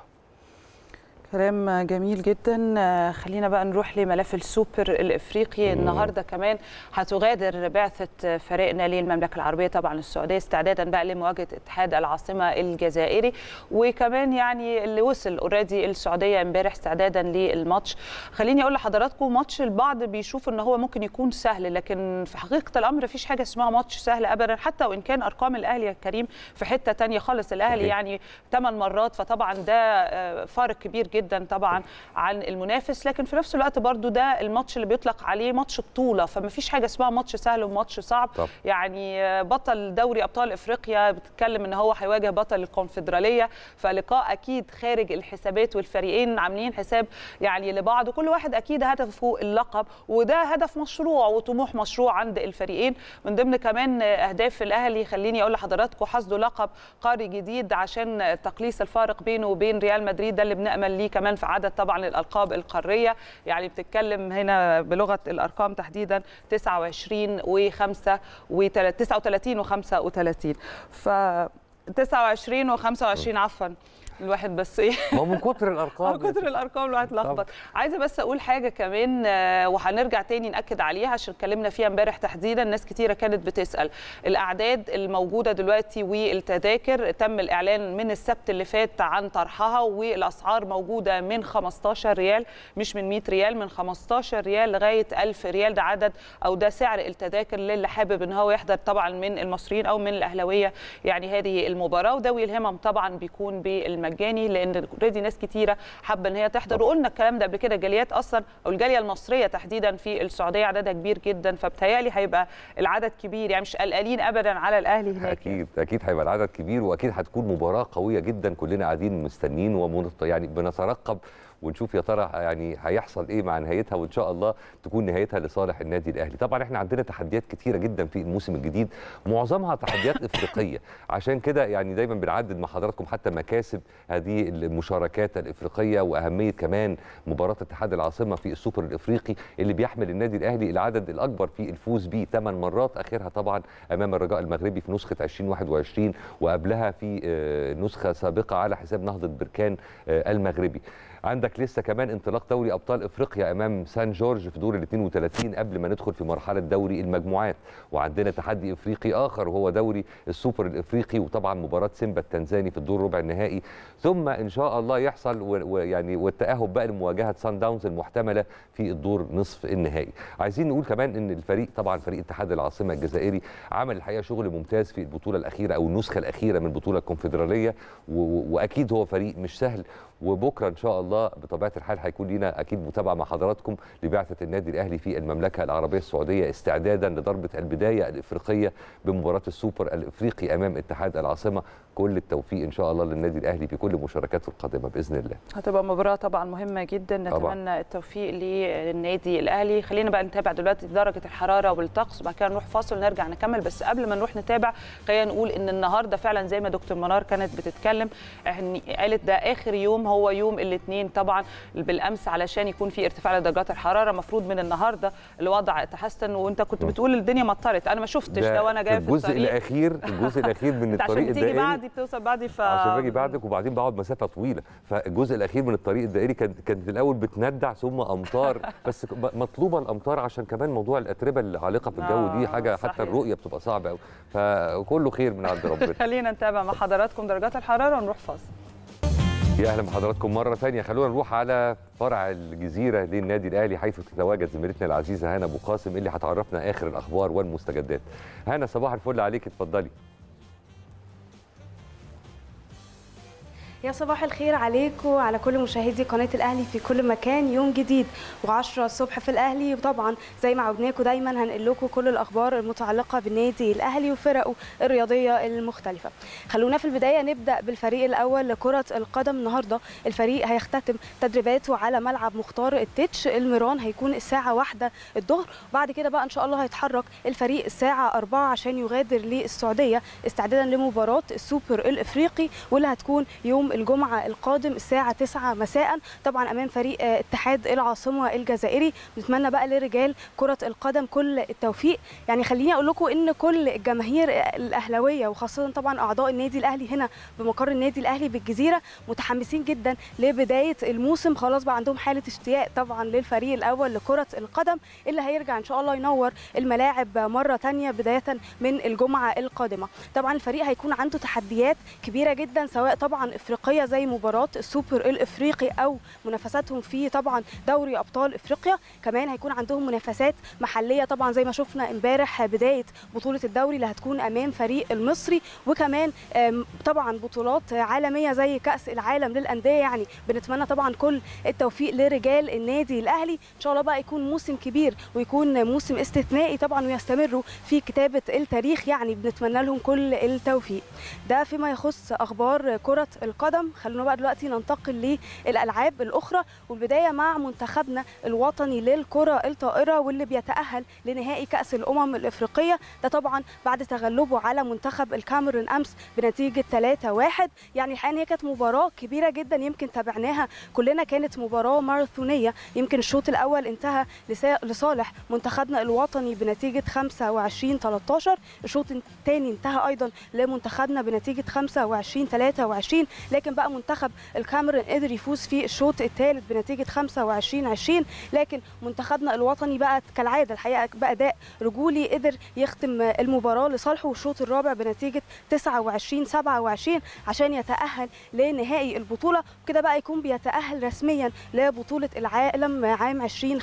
كلام جميل جدا آه، خلينا بقى نروح لملف السوبر الافريقي النهارده كمان هتغادر بعثه فريقنا للمملكه العربيه طبعا السعوديه استعدادا بقى لمواجهه اتحاد العاصمه الجزائري وكمان يعني اللي وصل اوريدي السعوديه امبارح استعدادا للماتش خليني اقول لحضراتكم ماتش البعض بيشوف ان هو ممكن يكون سهل لكن في حقيقه الامر مفيش حاجه اسمها ماتش سهل ابدا حتى وان كان ارقام الاهلي يا كريم في حته تانية خالص الاهلي صحيح. يعني ثمان مرات فطبعا ده آه، فارق كبير جدا طبعا عن المنافس لكن في نفس الوقت برضو ده الماتش اللي بيطلق عليه ماتش بطوله فما فيش حاجه اسمها ماتش سهل وماتش صعب طب. يعني آه، بطل دوري ابطال افريقيا بتتكلم ان هو هيواجه بطل الكونفدراليه فلقاء اكيد خارج الحسابات والفريقين عاملين حساب يعني لبعض وكل واحد اكيد هدفه اللقب وده هدف مشروع وطموح مشروع عند الفريقين من ضمن كمان اهداف الاهلي خليني اقول لحضراتكم حصده لقب قاري جديد عشان تقليص الفارق بينه وبين ريال مدريد ده اللي بنامل ليه كمان في عدد طبعا الالقاب القاريه يعني بتتكلم هنا بلغه الارقام تحديدا 29 و5 و 39 و35 ف 29 و25 عفوا الواحد بس ايه ما هو من كتر الارقام من كتر الارقام الواحد لخبط عايزه بس اقول حاجه كمان وهنرجع تاني ناكد عليها عشان اتكلمنا فيها امبارح تحديدا ناس كتيره كانت بتسال الاعداد الموجوده دلوقتي والتذاكر تم الاعلان من السبت اللي فات عن طرحها والاسعار موجوده من 15 ريال مش من 100 ريال من 15 ريال لغايه 1000 ريال ده عدد او ده سعر التذاكر للي حابب ان هو يحضر طبعا من المصريين او من الاهلاويه يعني هذه المباراه وذوي الهمم طبعا بيكون بالمجاني لان اوريدي ناس كتيره حابه ان هي تحضر وقلنا الكلام ده قبل كده الجاليات اصلا او الجاليه المصريه تحديدا في السعوديه عددها كبير جدا فبتهيألي هيبقى العدد كبير يعني مش قلقانين ابدا على الاهلي هناك اكيد اكيد هيبقى العدد كبير واكيد هتكون مباراه قويه جدا كلنا قاعدين مستنيين ومنط يعني بنترقب ونشوف يا ترى يعني هيحصل ايه مع نهايتها وان شاء الله تكون نهايتها لصالح النادي الاهلي طبعا احنا عندنا تحديات كتيره جدا في الموسم الجديد معظمها تحديات افريقيه عشان كده يعني دايما بنعدد مع حضراتكم حتى مكاسب هذه المشاركات الافريقيه واهميه كمان مباراه اتحاد العاصمه في السوبر الافريقي اللي بيحمل النادي الاهلي العدد الاكبر في الفوز به ثمان مرات اخرها طبعا امام الرجاء المغربي في نسخه 2021 وقبلها في نسخه سابقه على حساب نهضه بركان المغربي عندك لسه كمان انطلاق دوري ابطال افريقيا امام سان جورج في دور ال 32 قبل ما ندخل في مرحله دوري المجموعات وعندنا تحدي افريقي اخر وهو دوري السوبر الافريقي وطبعا مباراه سيمبا التنزاني في الدور ربع النهائي ثم ان شاء الله يحصل ويعني والتاهب بقى لمواجهه سان داونز المحتمله في الدور نصف النهائي عايزين نقول كمان ان الفريق طبعا فريق اتحاد العاصمه الجزائري عمل الحقيقه شغل ممتاز في البطوله الاخيره او النسخه الاخيره من البطوله الكونفدراليه واكيد هو فريق مش سهل وبكره ان شاء الله بطبيعه الحال هيكون لينا اكيد متابعه مع حضراتكم لبعثه النادي الاهلي في المملكه العربيه السعوديه استعدادا لضربه البدايه الافريقيه بمباراه السوبر الافريقي امام اتحاد العاصمه كل التوفيق ان شاء الله للنادي الاهلي في كل مشاركاته القادمه باذن الله. هتبقى مباراه طبعا مهمه جدا نتمنى طبعا. التوفيق للنادي الاهلي خلينا بقى نتابع دلوقتي درجه الحراره والطقس وبعد كده نروح فاصل نرجع نكمل بس قبل ما نروح نتابع خلينا نقول ان النهارده فعلا زي ما دكتور منار كانت بتتكلم قالت ده اخر يوم هو يوم الاثنين طبعا بالامس علشان يكون في ارتفاع لدرجات الحراره المفروض من النهارده الوضع تحسن وانت كنت بتقول الدنيا مطرت انا ما شفتش ده وانا جايه في الجزء الاخير الجزء الاخير من الطريق الدائري بعدي بتوصل بعدي ف عشان باجي بعدك وبعدين بقعد مسافه طويله فالجزء الاخير من الطريق الدائري كانت كانت الاول بتندع ثم امطار بس مطلوبه الامطار عشان كمان موضوع الاتربه العالقه في الجو دي حاجه صحيح. حتى الرؤيه بتبقى صعبه قوي فكله خير من عند ربنا خلينا نتابع مع حضراتكم درجات الحراره ونروح فاصل يا اهلا بحضراتكم مره ثانيه خلونا نروح على فرع الجزيره للنادي الاهلي حيث تتواجد زميلتنا العزيزه هنا ابو قاسم اللي هتعرفنا اخر الاخبار والمستجدات هنا صباح الفل عليك اتفضلي يا صباح الخير عليكم وعلى كل مشاهدي قناه الاهلي في كل مكان يوم جديد و10 الصبح في الاهلي وطبعا زي ما عودناكم دايما هنقل لكم كل الاخبار المتعلقه بالنادي الاهلي وفرقه الرياضيه المختلفه خلونا في البدايه نبدا بالفريق الاول لكره القدم النهارده الفريق هيختتم تدريباته على ملعب مختار التتش الميران هيكون الساعه واحدة الظهر وبعد كده بقى ان شاء الله هيتحرك الفريق الساعه 4 عشان يغادر للسعوديه استعدادا لمباراه السوبر الافريقي واللي هتكون يوم الجمعة القادم الساعة 9 مساء طبعا أمام فريق اتحاد العاصمة الجزائري نتمنى بقى لرجال كرة القدم كل التوفيق يعني خليني أقول لكم إن كل الجماهير الأهلاوية وخاصة طبعا أعضاء النادي الأهلي هنا بمقر النادي الأهلي بالجزيرة متحمسين جدا لبداية الموسم خلاص بقى عندهم حالة اشتياق طبعا للفريق الأول لكرة القدم اللي هيرجع إن شاء الله ينور الملاعب مرة تانية بداية من الجمعة القادمة طبعا الفريق هيكون عنده تحديات كبيرة جدا سواء طبعا إفريقيا افريقيه زي مباراه السوبر الافريقي او منافساتهم في طبعا دوري ابطال افريقيا كمان هيكون عندهم منافسات محليه طبعا زي ما شفنا امبارح بدايه بطوله الدوري اللي هتكون امام فريق المصري وكمان طبعا بطولات عالميه زي كاس العالم للانديه يعني بنتمنى طبعا كل التوفيق لرجال النادي الاهلي ان شاء الله بقى يكون موسم كبير ويكون موسم استثنائي طبعا ويستمروا في كتابه التاريخ يعني بنتمنى لهم كل التوفيق ده فيما يخص اخبار كره القدم خلونا بقى دلوقتي ننتقل للالعاب الاخرى والبدايه مع منتخبنا الوطني للكره الطائره واللي بيتاهل لنهائي كاس الامم الافريقيه ده طبعا بعد تغلبه على منتخب الكاميرون امس بنتيجه 3-1 يعني الحقيقه هي كانت مباراه كبيره جدا يمكن تابعناها كلنا كانت مباراه ماراثونيه يمكن الشوط الاول انتهى لصالح منتخبنا الوطني بنتيجه 25 13 الشوط الثاني انتهى ايضا لمنتخبنا بنتيجه 25 23 لكن لكن بقى منتخب الكاميرون قدر يفوز في الشوط الثالث بنتيجه 25 20 لكن منتخبنا الوطني بقى كالعاده الحقيقه باداء رجولي قدر يختم المباراه لصالحه الشوط الرابع بنتيجه 29 27 عشان يتاهل لنهائي البطوله وكده بقى يكون بيتاهل رسميا لبطوله العالم عام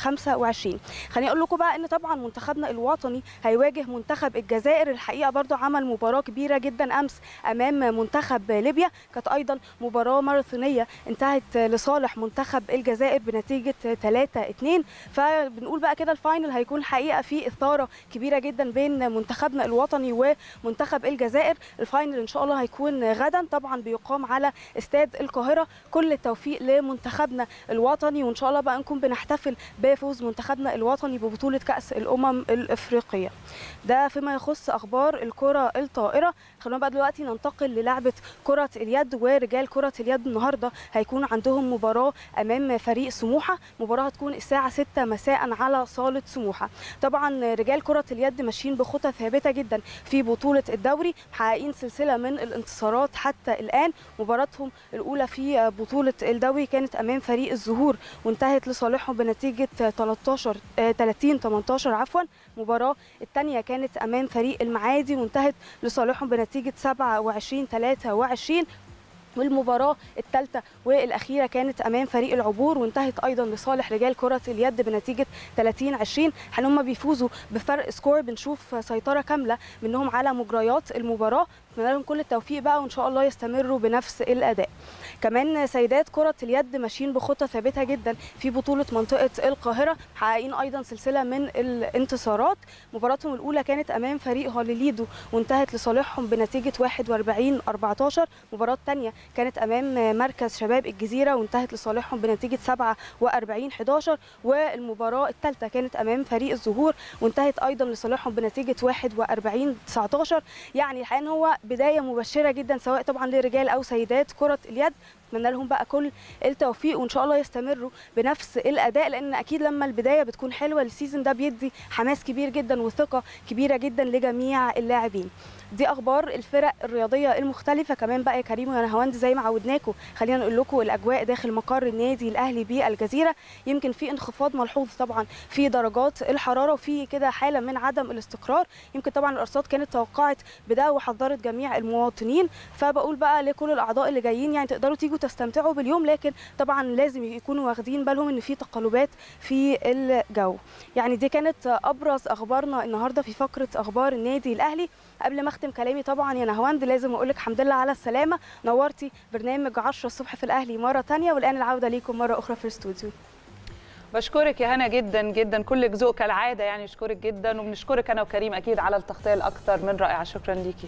2025 خليني اقول لكم بقى ان طبعا منتخبنا الوطني هيواجه منتخب الجزائر الحقيقه برضو عمل مباراه كبيره جدا امس امام منتخب ليبيا كانت ايضا مباراه ماراثونيه انتهت لصالح منتخب الجزائر بنتيجه 3 2 فبنقول بقى كده الفاينل هيكون الحقيقه في اثاره كبيره جدا بين منتخبنا الوطني ومنتخب الجزائر الفاينل ان شاء الله هيكون غدا طبعا بيقام على استاد القاهره كل التوفيق لمنتخبنا الوطني وان شاء الله بقى نكون بنحتفل بفوز منتخبنا الوطني ببطوله كاس الامم الافريقيه ده فيما يخص اخبار الكره الطائره خلونا بقى دلوقتي ننتقل للعبه كره اليد ورجال كره اليد النهارده هيكون عندهم مباراه امام فريق سموحه مباراه هتكون الساعه 6 مساء على صاله سموحه طبعا رجال كره اليد ماشيين بخطى ثابته جدا في بطوله الدوري محققين سلسله من الانتصارات حتى الان مباراتهم الاولى في بطوله الدوري كانت امام فريق الزهور وانتهت لصالحهم بنتيجه 13 30 18 عفوا المباراه الثانيه كانت امام فريق المعادي وانتهت لصالحهم بنتيجه 27 23 والمباراة الثالثة والأخيرة كانت أمام فريق العبور وانتهت أيضا لصالح رجال كرة اليد بنتيجة 30 20 حين هم بيفوزوا بفرق سكور بنشوف سيطرة كاملة منهم على مجريات المباراة نتمنى لهم كل التوفيق بقى وإن شاء الله يستمروا بنفس الأداء كمان سيدات كرة اليد ماشيين بخطة ثابتة جدا في بطولة منطقة القاهرة محققين أيضا سلسلة من الانتصارات مباراتهم الأولى كانت أمام فريق هوليليدو وانتهت لصالحهم بنتيجة 41 14 المباراة الثانية كانت أمام مركز شباب الجزيرة وانتهت لصالحهم بنتيجة 47 11 والمباراة الثالثة كانت أمام فريق الزهور وانتهت أيضا لصالحهم بنتيجة 41 19 يعني الحقيقة إن هو بداية مبشرة جدا سواء طبعا لرجال أو سيدات كرة اليد اتمنى لهم بقى كل التوفيق وان شاء الله يستمروا بنفس الاداء لان اكيد لما البدايه بتكون حلوه السيزون ده بيدي حماس كبير جدا وثقه كبيره جدا لجميع اللاعبين دي اخبار الفرق الرياضيه المختلفه كمان بقى يا كريم ويا نهاوند زي ما عودناكم خلينا نقول لكم الاجواء داخل مقر النادي الاهلي بالجزيره يمكن في انخفاض ملحوظ طبعا في درجات الحراره وفي كده حاله من عدم الاستقرار يمكن طبعا الارصاد كانت توقعت بده وحذرت جميع المواطنين فبقول بقى لكل الاعضاء اللي جايين يعني تقدروا تيجوا تستمتعوا باليوم لكن طبعا لازم يكونوا واخدين بالهم ان في تقلبات في الجو يعني دي كانت ابرز اخبارنا النهارده في فقره اخبار النادي الاهلي قبل ما اختم كلامي طبعا يا نهواند لازم اقول لك الحمد لله على السلامه نورتي برنامج 10 الصبح في الاهلي مره ثانيه والان العوده ليكم مره اخرى في الاستوديو بشكرك يا هنا جدا جدا كلك ذوق كالعاده يعني اشكرك جدا وبنشكرك انا وكريم اكيد على التغطيه الاكثر من رائعه شكرا ليكي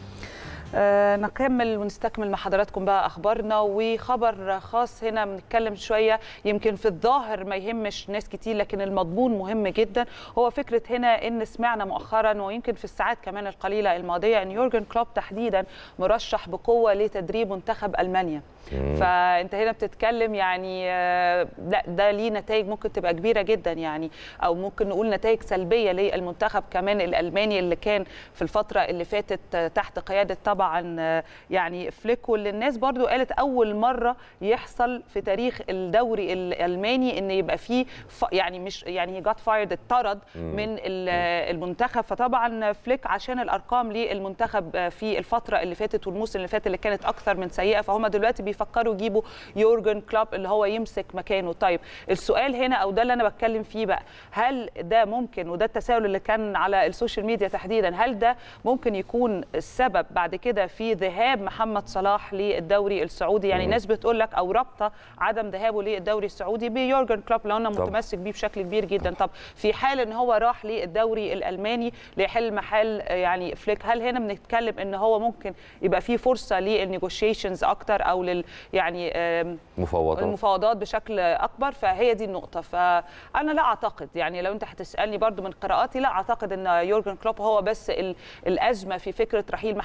آه نكمل ونستكمل مع حضراتكم بقى اخبارنا وخبر خاص هنا بنتكلم شويه يمكن في الظاهر ما يهمش ناس كتير لكن المضمون مهم جدا هو فكره هنا ان سمعنا مؤخرا ويمكن في الساعات كمان القليله الماضيه ان يورجن كلوب تحديدا مرشح بقوه لتدريب منتخب المانيا فانت هنا بتتكلم يعني لا ده ليه نتائج ممكن تبقى كبيره جدا يعني او ممكن نقول نتائج سلبيه للمنتخب كمان الالماني اللي كان في الفتره اللي فاتت تحت قياده طبعا يعني فليك واللي الناس برضو قالت اول مره يحصل في تاريخ الدوري الالماني ان يبقى فيه يعني مش يعني هي جات فايرد اتطرد من المنتخب فطبعا فليك عشان الارقام للمنتخب في الفتره اللي فاتت والموسم اللي فات اللي كانت اكثر من سيئه فهم دلوقتي بيفكروا يجيبوا يورجن كلوب اللي هو يمسك مكانه طيب السؤال هنا او ده اللي انا بتكلم فيه بقى هل ده ممكن وده التساؤل اللي كان على السوشيال ميديا تحديدا هل ده ممكن يكون السبب بعد كده في ذهاب محمد صلاح للدوري السعودي يعني ناس بتقول لك او رابطه عدم ذهابه للدوري السعودي بيورجن كلوب لو انا متمسك بيه بشكل كبير جدا طب في حال ان هو راح للدوري الالماني ليحل محل يعني فليك هل هنا بنتكلم ان هو ممكن يبقى في فرصه للنيغوشيشنز اكتر او لل يعني مفاوضات المفاوضات بشكل اكبر فهي دي النقطه فانا لا اعتقد يعني لو انت هتسالني برضو من قراءاتي لا اعتقد ان يورجن كلوب هو بس الازمه في فكره رحيل محمد صلاح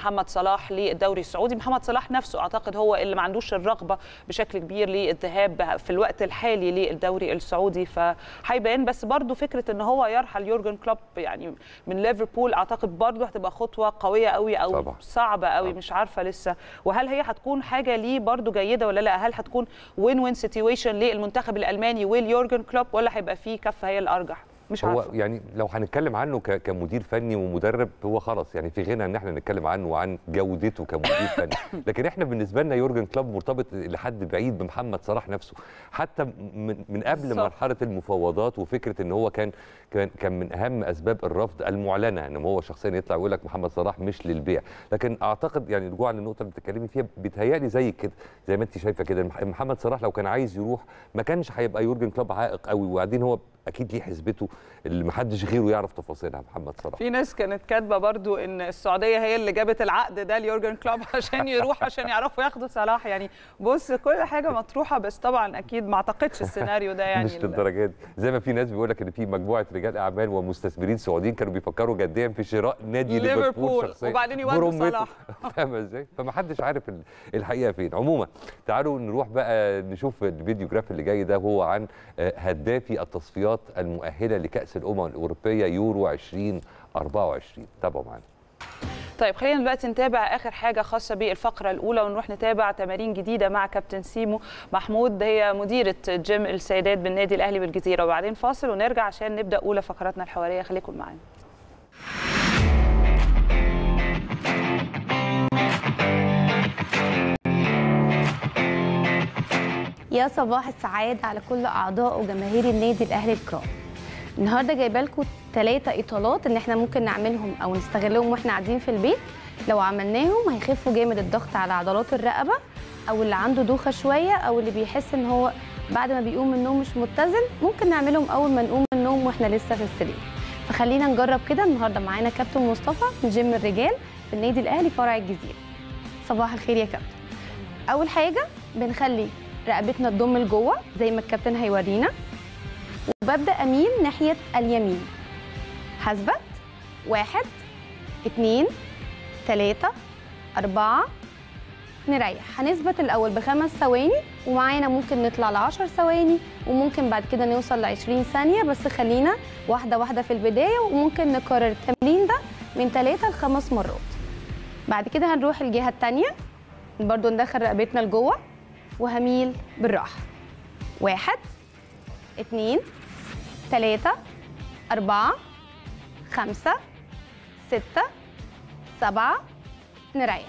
صلاح للدوري السعودي محمد صلاح نفسه اعتقد هو اللي ما عندوش الرغبه بشكل كبير للذهاب في الوقت الحالي للدوري السعودي فهيبان بس برضو فكره ان هو يرحل يورجن كلوب يعني من ليفربول اعتقد برضو هتبقى خطوه قويه قوي او طبعا. صعبه قوي طبعا. مش عارفه لسه وهل هي هتكون حاجه ليه برضو جيده ولا لا هل هتكون وين وين سيتويشن للمنتخب الالماني واليورجن كلوب ولا هيبقى فيه كفه هي الارجح مش هو عارفه يعني لو هنتكلم عنه ك- كمدير فني ومدرب هو خلاص يعني في غنى ان احنا نتكلم عنه وعن جودته كمدير فني لكن احنا بالنسبه لنا يورجن كلوب مرتبط لحد بعيد بمحمد صلاح نفسه حتى من, من قبل بالظبط. مرحله المفاوضات وفكره ان هو كان كان كان من اهم اسباب الرفض المعلنه ان هو شخصيا يطلع ويقول لك محمد صلاح مش للبيع لكن اعتقد يعني رجوعا للنقطه اللي بتتكلمي فيها بيتهيألي زي كده زي ما انت شايفه كده مح- محمد صلاح لو كان عايز يروح ما كانش هيبقى يورجن كلوب عائق قوي وبعدين هو اكيد ليه حسبته اللي محدش غيره يعرف تفاصيلها محمد صلاح في ناس كانت كاتبه برضو ان السعوديه هي اللي جابت العقد ده ليورجن كلوب عشان يروح عشان يعرفوا ياخدوا صلاح يعني بص كل حاجه مطروحه بس طبعا اكيد ما اعتقدش السيناريو ده يعني مش للدرجه دي زي ما في ناس بيقول لك ان في مجموعه رجال اعمال ومستثمرين سعوديين كانوا بيفكروا جديا في شراء نادي ليفربول ليفربول شخصيا وبعدين يودوا برمته. صلاح. فاهمه ازاي فما حدش عارف ال- الحقيقه فين عموما تعالوا نروح بقى نشوف الفيديو جراف اللي جاي ده هو عن آه، هدافي التصفيات المؤهله لكاس الامم الاوروبيه يورو 2024 تابعوا معانا طيب خلينا دلوقتي نتابع اخر حاجه خاصه بالفقره الاولى ونروح نتابع تمارين جديده مع كابتن سيمو محمود هي مديره جيم السيدات بالنادي الاهلي بالجزيره وبعدين فاصل ونرجع عشان نبدا اولى فقراتنا الحواريه خليكم معانا يا صباح السعادة على كل أعضاء وجماهير النادي الأهلي الكرام النهاردة جايبة لكم ثلاثة إطالات إن إحنا ممكن نعملهم أو نستغلهم وإحنا قاعدين في البيت لو عملناهم هيخفوا جامد الضغط على عضلات الرقبة أو اللي عنده دوخة شوية أو اللي بيحس إن هو بعد ما بيقوم من النوم مش متزن ممكن نعملهم أول ما نقوم من النوم وإحنا لسه في السرير فخلينا نجرب كده النهاردة معانا كابتن مصطفى من جيم الرجال في النادي الأهلي فرع الجزيرة صباح الخير يا كابتن أول حاجة بنخلي رقبتنا تضم لجوه زي ما الكابتن هيورينا وببدا اميل ناحيه اليمين هثبت واحد اتنين تلاته اربعه نريح هنثبت الاول بخمس ثواني ومعانا ممكن نطلع لعشر ثواني وممكن بعد كده نوصل لعشرين ثانيه بس خلينا واحده واحده في البدايه وممكن نكرر التمرين ده من ثلاثه لخمس مرات بعد كده هنروح الجهه الثانيه برضو ندخل رقبتنا لجوه وهميل بالراحة واحد اتنين تلاتة أربعة خمسة ستة سبعة نريح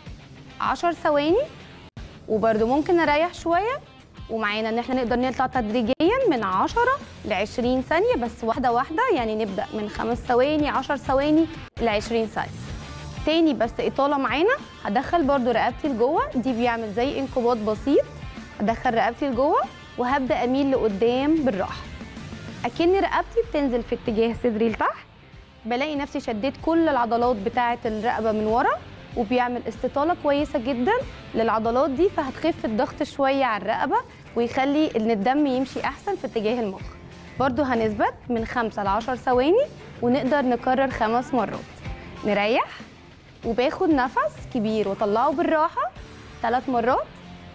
عشر ثواني وبرده ممكن نريح شوية ومعانا ان احنا نقدر نطلع تدريجيا من 10 ل 20 ثانية بس واحدة واحدة يعني نبدأ من خمس ثواني 10 ثواني ل 20 ثانية تاني بس إطالة معانا هدخل برضو رقبتي لجوه دي بيعمل زي انقباض بسيط ادخل رقبتي لجوه وهبدا اميل لقدام بالراحه اكن رقبتي بتنزل في اتجاه صدري لتحت بلاقي نفسي شديت كل العضلات بتاعه الرقبه من ورا وبيعمل استطاله كويسه جدا للعضلات دي فهتخف الضغط شويه على الرقبه ويخلي ان الدم يمشي احسن في اتجاه المخ برضو هنثبت من 5 ل 10 ثواني ونقدر نكرر خمس مرات نريح وباخد نفس كبير واطلعه بالراحه ثلاث مرات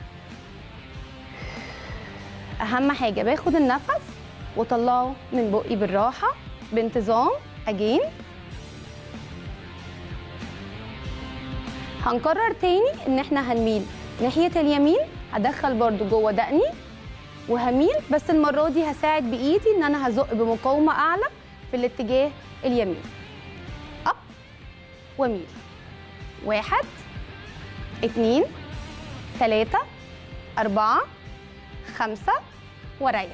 اهم حاجه باخد النفس واطلعه من بقي بالراحه بانتظام اجين هنكرر تاني ان احنا هنميل ناحيه اليمين هدخل برضو جوه دقني وهميل بس المره دي هساعد بايدي ان انا هزق بمقاومه اعلى في الاتجاه اليمين اب وميل واحد اتنين تلاته اربعه خمسة واريح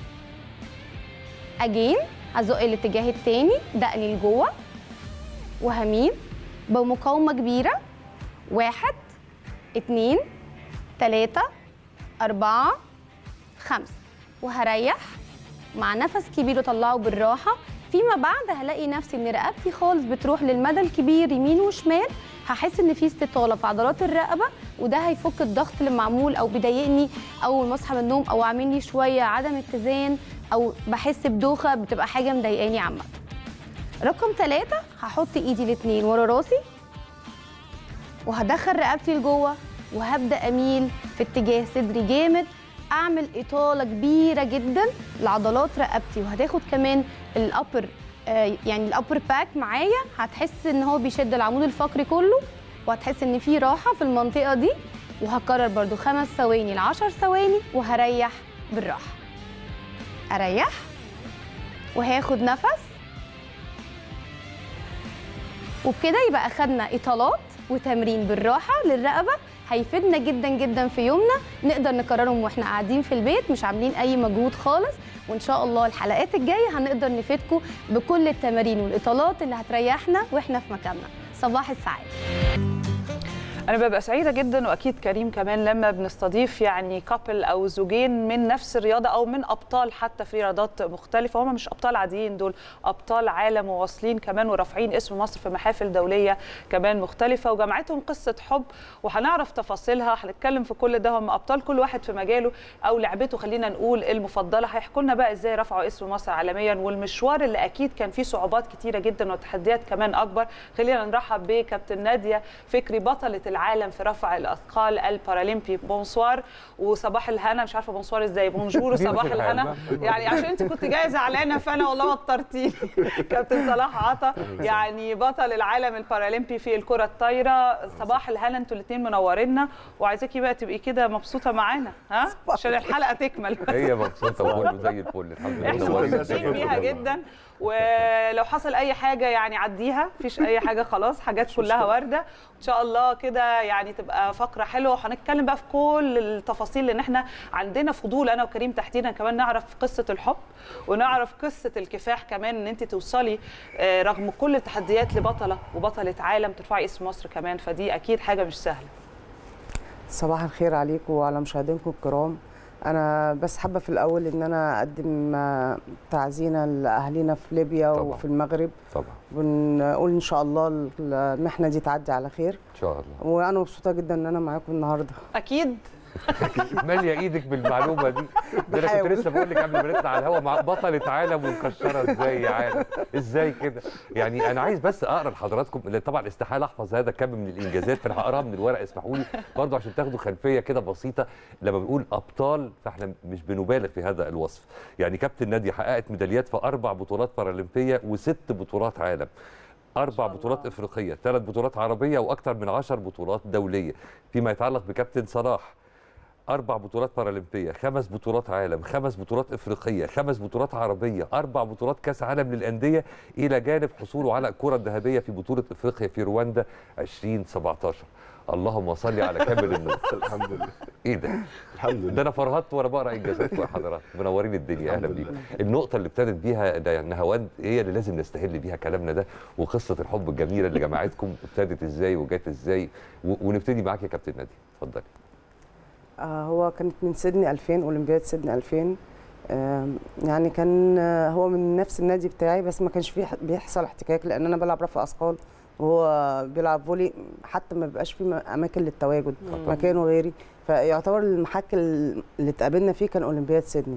اجين هزق الاتجاه التاني دقني لجوه وهميل بمقاومة كبيرة واحد اتنين تلاتة أربعة خمسة وهريح مع نفس كبير وطلعه بالراحة فيما بعد هلاقي نفسي ان رقبتي خالص بتروح للمدى الكبير يمين وشمال هحس ان في استطاله في عضلات الرقبه وده هيفك الضغط اللي معمول او بيضايقني اول ما اصحى من النوم او عامل لي شويه عدم اتزان او بحس بدوخه بتبقى حاجه مضايقاني عامه رقم ثلاثة هحط ايدي الاثنين ورا راسي وهدخل رقبتي لجوه وهبدا اميل في اتجاه صدري جامد اعمل اطاله كبيره جدا لعضلات رقبتي وهتاخد كمان الابر آه، يعني الابر باك معايا هتحس ان هو بيشد العمود الفقري كله وهتحس ان في راحه في المنطقه دي وهكرر برضو خمس ثواني ل 10 ثواني وهريح بالراحه اريح وهاخد نفس وبكده يبقى اخدنا اطالات وتمرين بالراحه للرقبه هيفيدنا جدا جدا في يومنا نقدر نكررهم واحنا قاعدين في البيت مش عاملين اي مجهود خالص وان شاء الله الحلقات الجايه هنقدر نفيدكم بكل التمارين والاطالات اللي هتريحنا واحنا في مكاننا صباح السعاده انا ببقى سعيده جدا واكيد كريم كمان لما بنستضيف يعني كابل او زوجين من نفس الرياضه او من ابطال حتى في رياضات مختلفه هم مش ابطال عاديين دول ابطال عالم وواصلين كمان ورافعين اسم مصر في محافل دوليه كمان مختلفه وجمعتهم قصه حب وهنعرف تفاصيلها هنتكلم في كل ده هم ابطال كل واحد في مجاله او لعبته خلينا نقول المفضله هيحكوا لنا بقى ازاي رفعوا اسم مصر عالميا والمشوار اللي اكيد كان فيه صعوبات كتيره جدا وتحديات كمان اكبر خلينا نرحب بكابتن ناديه فكري بطله العالم في رفع الاثقال البارالمبي بونسوار وصباح الهنا مش عارفه بونسوار ازاي بونجور وصباح الهنا يعني عشان انت كنت جايه زعلانه فانا والله وترتيني كابتن صلاح عطا يعني بطل العالم البارالمبي في الكره الطايره صباح الهنا انتوا الاثنين منورينا وعايزاكي بقى تبقي كده مبسوطه معانا ها عشان الحلقه تكمل هي مبسوطه وكله زي الفل الحمد لله احنا نورتنا. مبسوطين بيها جدا ولو حصل اي حاجه يعني عديها مفيش اي حاجه خلاص حاجات كلها وارده ان شاء الله كده يعني تبقى فقره حلوه وهنتكلم بقى في كل التفاصيل لان احنا عندنا فضول انا وكريم تحديدا كمان نعرف قصه الحب ونعرف قصه الكفاح كمان ان انت توصلي آه، رغم كل التحديات لبطله وبطله عالم ترفعي اسم مصر كمان فدي اكيد حاجه مش سهله صباح الخير عليكم وعلى مشاهدينكم الكرام انا بس حابه في الاول ان انا اقدم آه، تعزينا لاهالينا في ليبيا طبعاً. وفي المغرب طبعا ونقول ان شاء الله المحنه دي تعدي على خير ان شاء الله وانا مبسوطه جدا ان انا معاكم النهارده اكيد ماليه ايدك بالمعلومه دي ده انا كنت بحاول. لسه بقول لك قبل ما نطلع على الهواء مع بطله عالم ومكشره ازاي يا عالم ازاي كده يعني انا عايز بس اقرا لحضراتكم لأن طبعا استحاله احفظ هذا كم من الانجازات فانا هقراها من الورق اسمحوا لي برضه عشان تاخدوا خلفيه كده بسيطه لما بنقول ابطال فاحنا مش بنبالغ في هذا الوصف يعني كابتن ناديه حققت ميداليات في اربع بطولات بارالمبيه وست بطولات عالم اربع بطولات افريقيه ثلاث بطولات عربيه واكثر من عشر بطولات دوليه فيما يتعلق بكابتن صلاح أربع بطولات بارالمبية، خمس بطولات عالم، خمس بطولات إفريقية، خمس بطولات عربية، أربع بطولات كأس عالم للأندية إلى جانب حصوله على الكرة الذهبية في بطولة إفريقيا في رواندا 2017. اللهم صل على كامل النور. الحمد لله إيه ده؟ الحمد ده لله أنا فرهطت وأنا بقرأ إنجازاتكم يا حضرات، منورين الدنيا أهلا بيكم. النقطة اللي ابتدت بيها ده نهاوند هي اللي لازم نستهل بيها كلامنا ده وقصة الحب الجميلة اللي جمعتكم ابتدت إزاي وجات إزاي و- ونبتدي معاك يا كابتن نادي، اتفضلي. آه هو كانت من سيدني 2000 اولمبياد سيدني 2000 آم، يعني كان آه، هو من نفس النادي بتاعي بس ما كانش فيه بيحصل احتكاك لان انا بلعب رفع اثقال وهو بيلعب فولي حتى ما بيبقاش فيه م- اماكن للتواجد مكانه غيري فيعتبر المحك ال- اللي اتقابلنا فيه كان اولمبياد سيدني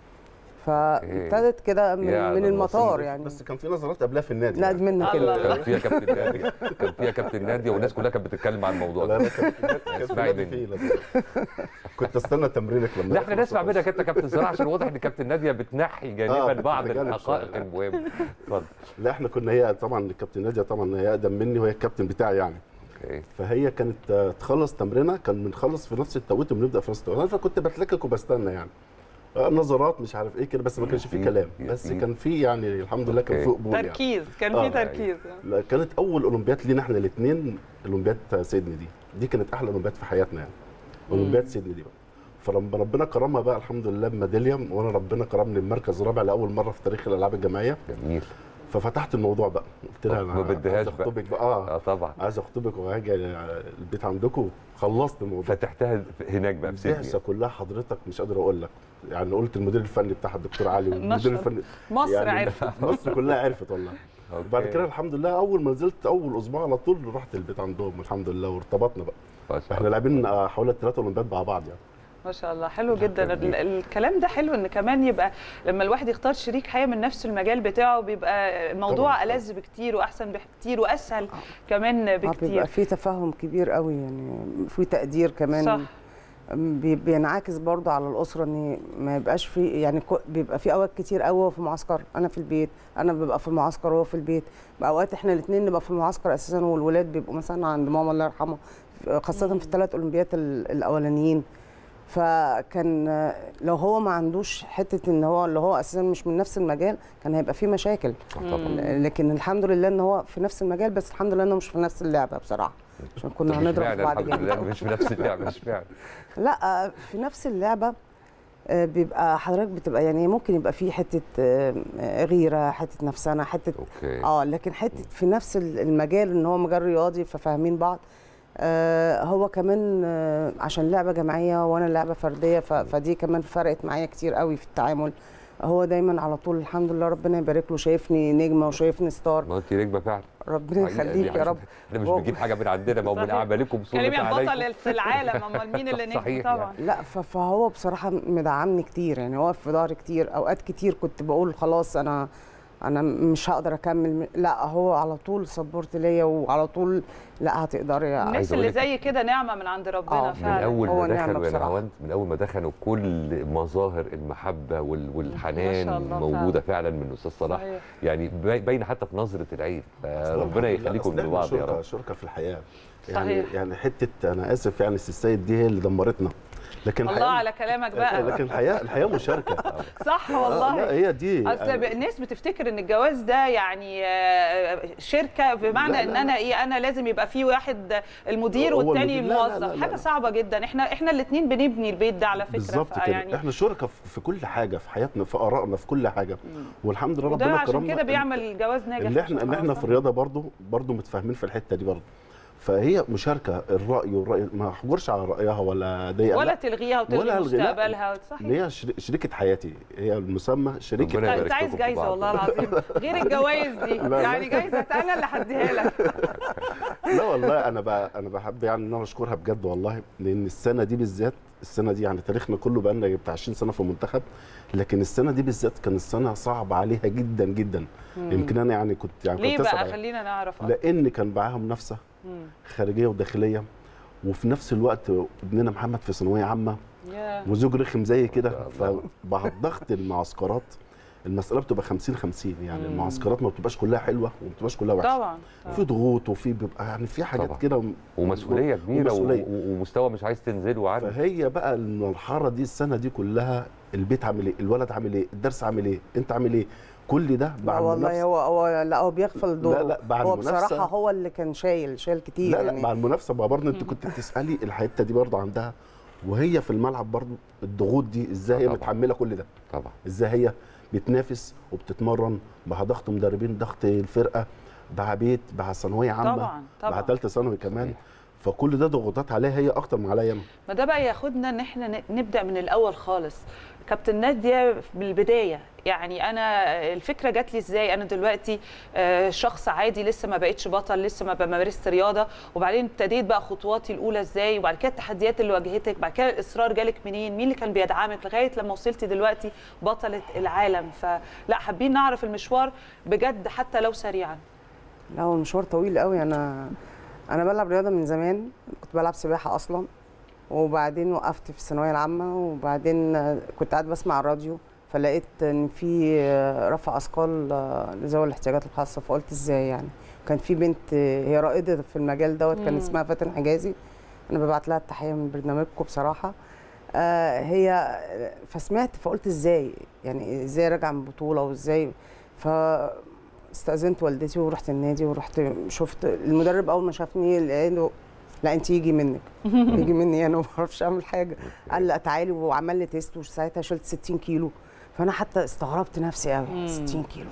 فابتدت كده من, يا من على المطار النصيب. يعني بس كان في نظرات قبلها في النادي لا يعني. منك الله. كده كان فيها كابتن ناديه كان فيها كابتن ناديه والناس كلها كانت بتتكلم عن الموضوع لا ده لا كان في كان في اسمعي نادي مني. فيه لازم. كنت استنى تمرينك لما لا احنا يخلص نسمع وخلاص. منك انت كابتن صلاح عشان واضح ان كابتن ناديه بتنحي جانبا آه، بعض بتتجانب الحقائق شوية. المهمه اتفضل لا احنا كنا هي طبعا الكابتن ناديه طبعا هي اقدم مني وهي الكابتن بتاعي يعني اوكي فهي كانت آه، تخلص تمرينها كان بنخلص في نفس التوقيت وبنبدا في نفس التوقيت انا فكنت بتلكك وبستنى يعني آه، نظرات مش عارف ايه كده بس ما كانش في في- كلام في- بس في- كان في يعني الحمد لله كان في أوكي. قبول يعني تركيز كان آه، في تركيز لا كانت اول اولمبياد لينا احنا الاثنين اولمبياد سيدني دي دي كانت احلى اولمبياد في حياتنا يعني اولمبياد سيدني دي بقى فلما ربنا كرمها بقى الحمد لله بميداليه وانا ربنا كرمني بمركز رابع لاول مره في تاريخ الالعاب الجماعيه جميل ففتحت الموضوع بقى قلت لها ما انا بديهاش عايز بقى. اخطبك بقى اه اه طبعا عايز اخطبك وهاجي البيت عندكم خلصت الموضوع فتحتها هناك بقى في البعثه سيدني كلها حضرتك مش قادر اقول لك يعني قلت المدير الفني بتاعها الدكتور علي والمدير نشر. الفني مصر يعني عرفت مصر كلها عرفت والله أوكي. وبعد كده الحمد لله اول ما نزلت اول اسبوع على طول رحت البيت عندهم الحمد لله وارتبطنا بقى ما شاء احنا الله. لاعبين آه، حوالي ثلاثه اولمبياد مع بعض يعني ما شاء الله حلو جدا الكلام ده حلو ان كمان يبقى لما الواحد يختار شريك حياه من نفس المجال بتاعه بيبقى الموضوع ألذ بكتير واحسن بكتير واسهل كمان بكتير بيبقى في تفاهم كبير قوي يعني في تقدير كمان صح. بينعكس برضه على الاسره ان ما يبقاش في يعني بيبقى في اوقات كتير قوي هو في المعسكر انا في البيت انا ببقى في المعسكر وهو في البيت اوقات احنا الاثنين نبقى في المعسكر اساسا والولاد بيبقوا مثلا عند ماما الله يرحمها خاصه في الثلاث اولمبيات الاولانيين فكان لو هو ما عندوش حته ان هو اللي هو اساسا مش من نفس المجال كان هيبقى في مشاكل لكن الحمد لله ان هو في نفس المجال بس الحمد لله انه مش في نفس اللعبه بصراحه عشان كنا هنضرب بعض جدا مش في نفس اللعبه مش فعلا لا في نفس اللعبه بيبقى حضرتك بتبقى يعني ممكن يبقى في حته غيره حته نفسنا حته أوكي. اه لكن حته في نفس المجال ان هو مجال رياضي ففاهمين بعض آه هو كمان آه عشان لعبه جماعيه وانا لعبه فرديه فدي كمان فرقت معايا كتير قوي في التعامل هو دايما على طول الحمد لله ربنا يبارك له شايفني نجمه وشايفني ستار ما انت نجمه فعلا ربنا يخليك يا رب احنا مش بنجيب حاجه من عندنا ما هو من اعمالكم كريم بطل في العالم امال مين اللي نجم طبعا يعني. لا فهو بصراحه مدعمني كتير يعني واقف في ظهري كتير اوقات كتير كنت بقول خلاص انا انا مش هقدر اكمل لا هو على طول سبورت ليا وعلى طول لا هتقدري الناس اللي زي كده نعمه من عند ربنا فعلا من اول ما دخلوا يا نهاوند من اول ما دخلوا كل مظاهر المحبه والحنان موجوده فعلا من الاستاذ صلاح صحيح. يعني باينه حتى في نظره العين فربنا يخليكم لبعض يا رب شركه في الحياه يعني صحيح. يعني حته انا اسف يعني السيد دي هي اللي دمرتنا لكن الله على كلامك بقى لكن الحياه الحياه مشاركه صح والله لا هي دي اصل الناس بتفتكر ان الجواز ده يعني شركه بمعنى لا لا ان انا ايه انا لازم يبقى في واحد المدير والتاني الموظف حاجه صعبه جدا احنا احنا الاثنين بنبني البيت ده على فكره بالظبط كده يعني احنا شركاء في كل حاجه في حياتنا في ارائنا في كل حاجه والحمد لله ربنا كرمنا عشان كده بيعمل الجواز ناجح اللي احنا اللي احنا في الرياضه برضو برضو متفاهمين في الحته دي برضو فهي مشاركه الراي والراي ما احجرش على رايها ولا ضايقها ولا تلغيها وتلغي مستقبلها صحيح هي شريكه حياتي هي المسمى شريكه انت عايز جايزه والله العظيم غير الجوائز دي لا يعني جايزه انا اللي هديها لك لا والله انا بقى انا بحب يعني ان انا اشكرها بجد والله لان السنه دي بالذات السنه دي يعني تاريخنا كله بقى لنا بتاع 20 سنه في المنتخب لكن السنه دي بالذات كان السنه صعب عليها جدا جدا يمكن انا يعني كنت يعني ليه كنت بقى خلينا نعرف لان كان معاها منافسه خارجيه وداخليه وفي نفس الوقت ابننا محمد في ثانويه عامه yeah. وزوج رخم زي كده فبعد ضغط المعسكرات المساله بتبقى 50 50 يعني مم. المعسكرات ما بتبقاش كلها حلوه وما بتبقاش كلها وحشه طبعا في ضغوط وفي بيبقى يعني في حاجات كده ومسؤوليه كبيره ومسؤولية. ومستوى مش عايز تنزله عنه فهي بقى المرحله دي السنه دي كلها البيت عامل ايه الولد عامل ايه الدرس عامل ايه انت عامل ايه كل ده بعد والله هو هو لا هو بيغفل دوره لا لا بعد هو بصراحه هو اللي كان شايل شايل كتير لا يعني لا مع المنافسه بقى برضه انت كنت بتسالي الحته دي برضه عندها وهي في الملعب برضه الضغوط دي ازاي هي متحمله كل ده طبعا ازاي هي بتنافس وبتتمرن مع ضغط مدربين ضغط الفرقه مع بيت مع ثانويه عامه طبعا طبعا مع ثالثه ثانوي كمان فكل ده ضغوطات عليها هي اكتر من عليا انا ما ده بقى ياخدنا ان احنا نبدا من الاول خالص كابتن ناديه بالبدايه يعني انا الفكره جات لي ازاي انا دلوقتي شخص عادي لسه ما بقتش بطل لسه ما بمارست رياضه وبعدين ابتديت بقى خطواتي الاولى ازاي وبعد كده التحديات اللي واجهتك بعد كده الاصرار جالك منين مين اللي كان بيدعمك لغايه لما وصلتي دلوقتي بطله العالم فلا حابين نعرف المشوار بجد حتى لو سريعا لا هو المشوار طويل قوي انا انا بلعب رياضه من زمان كنت بلعب سباحه اصلا وبعدين وقفت في الثانويه العامه وبعدين كنت قاعد بسمع الراديو فلقيت ان في رفع اثقال لذوي الاحتياجات الخاصه فقلت ازاي يعني كان في بنت هي رائده في المجال دوت كان اسمها فاتن حجازي انا ببعت لها التحيه من برنامجكم بصراحه آه هي فسمعت فقلت ازاي يعني ازاي راجعه من بطوله وازاي ف استاذنت والدتي ورحت النادي ورحت شفت المدرب اول ما شافني لقيته لا انت يجي منك يجي مني انا ما بعرفش اعمل حاجه قال لا تعالي وعمل لي تيست وساعتها شلت 60 كيلو فانا حتى استغربت نفسي قوي 60 كيلو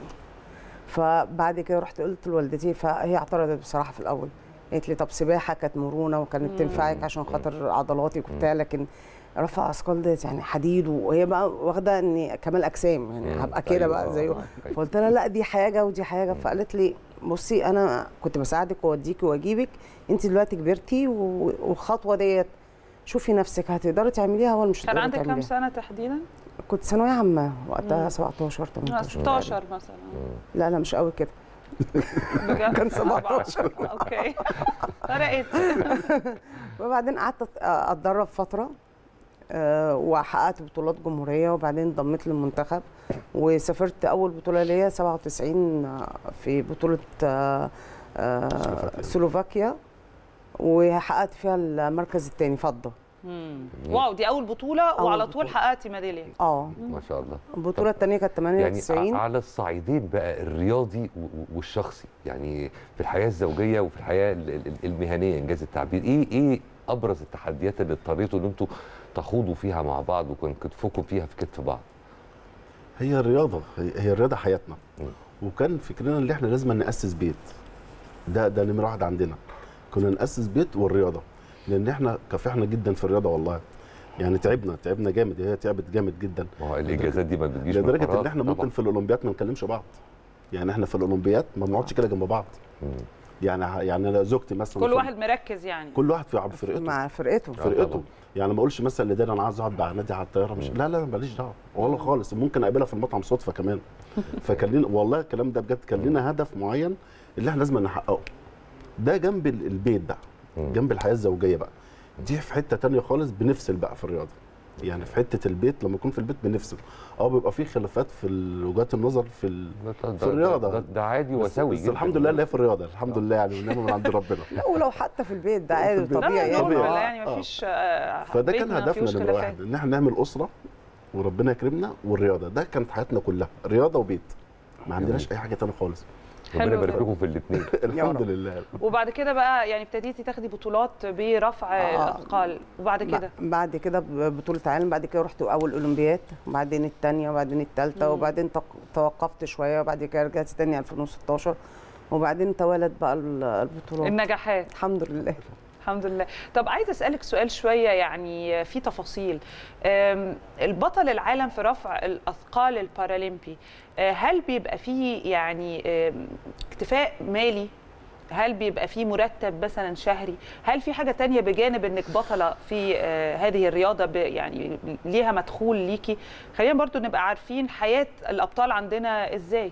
فبعد كده رحت قلت لوالدتي فهي اعترضت بصراحه في الاول قالت لي طب سباحه كانت مرونه وكانت تنفعك عشان خاطر عضلاتك وبتاع لكن رفع اثقال ديت يعني حديد وهي بقى واخده اني كمال اجسام يعني هبقى كده بقى زيه فقلت لها لا دي حاجه ودي حاجه فقالت لي بصي انا كنت بساعدك واوديكي واجيبك انت دلوقتي كبرتي والخطوه ديت شوفي نفسك هتقدري تعمليها ولا مش كان هتقدري عندك كام تعمليها سنه تحديدا؟ كنت ثانويه عامه وقتها مم. 17 آه، 18 16 مثلا لا لا مش قوي كده بجد كان 17 اوكي فرقت وبعدين قعدت أت- اتدرب فتره آه، وحققت بطولات جمهوريه وبعدين انضميت للمنتخب وسافرت اول بطوله ليا 97 آه، في بطوله آه، آه، سلوفاكيا. سلوفاكيا وحققت فيها المركز الثاني فضه مم. واو دي اول بطوله أول وعلى طول بطولة. حققتي ميداليه اه ما شاء الله البطوله الثانيه كانت يعني 98 ع- على الصعيدين بقى الرياضي و- و- والشخصي يعني في الحياه الزوجيه وفي الحياه ال- ال- المهنيه انجاز التعبير ايه ايه ابرز التحديات اللي اضطريتوا ان انتوا تخوضوا فيها مع بعض وكان كتفكم فيها في كتف بعض هي الرياضه هي هي الرياضه حياتنا مم. وكان فكرنا ان احنا لازم ناسس بيت ده ده نمره واحد عندنا كنا ناسس بيت والرياضه لان احنا كافحنا جدا في الرياضه والله يعني تعبنا تعبنا جامد هي تعبت جامد جدا ما هو الانجازات دي ما بتجيش من لدرجه فراغ ان احنا طبعاً. ممكن في الاولمبياد ما نكلمش بعض يعني احنا في الاولمبياد ما بنقعدش كده جنب بعض مم. يعني يعني انا زوجتي مثلا كل في- واحد مركز يعني كل واحد في فرقته مع فرقته فرقته طبعاً. يعني ما اقولش مثلا لدينا انا عايز اقعد مع نادي على الطياره مش لا لا ماليش دعوه والله خالص ممكن اقابلها في المطعم صدفه كمان فكان لنا والله الكلام ده بجد كان لنا هدف معين اللي احنا لازم نحققه ده جنب ال- البيت بقى مم. جنب الحياه الزوجيه بقى دي في حته تانية خالص بنفصل بقى في الرياضه يعني في حته البيت لما يكون في البيت بنفصل اه بيبقى في خلافات في ال- وجهات النظر في ال... ده- ده- في الرياضة. ده, ده عادي بس, وسوي بس جدا الحمد لله اللي هي في الرياضه الحمد لله يعني والنعمه من عند ربنا لا ولو حتى في البيت ده عادي البيت. لا طبيعي لا يعني نورمال آه، يعني آه. مفيش آه، فده بيت كان ما هدفنا فيهوش نمره خلافات. واحد ان احنا نعمل اسره وربنا يكرمنا والرياضه ده كانت حياتنا كلها رياضه وبيت ما عندناش اي حاجه تانية خالص ربنا حلو يبارك ده. لكم في الاثنين الحمد رب. لله وبعد كده بقى يعني ابتديتي تاخدي بطولات برفع آه. الاثقال وبعد كده ب- بعد كده ب- بطولة عالم بعد كده رحت أول أولمبياد وبعدين الثانية وبعدين الثالثة مم. وبعدين تق- توقفت شوية وبعد كده رجعت تاني 2016 وبعدين توالت بقى ال- البطولات النجاحات الحمد لله الحمد لله طب عايزه اسالك سؤال شويه يعني في تفاصيل أم، البطل العالم في رفع الاثقال البارالمبي أه، هل بيبقى فيه يعني أم، اكتفاء مالي هل بيبقى فيه مرتب مثلا شهري هل في حاجه تانية بجانب انك بطله في آه، هذه الرياضه ب- يعني ليها مدخول ليكي خلينا برضو نبقى عارفين حياه الابطال عندنا ازاي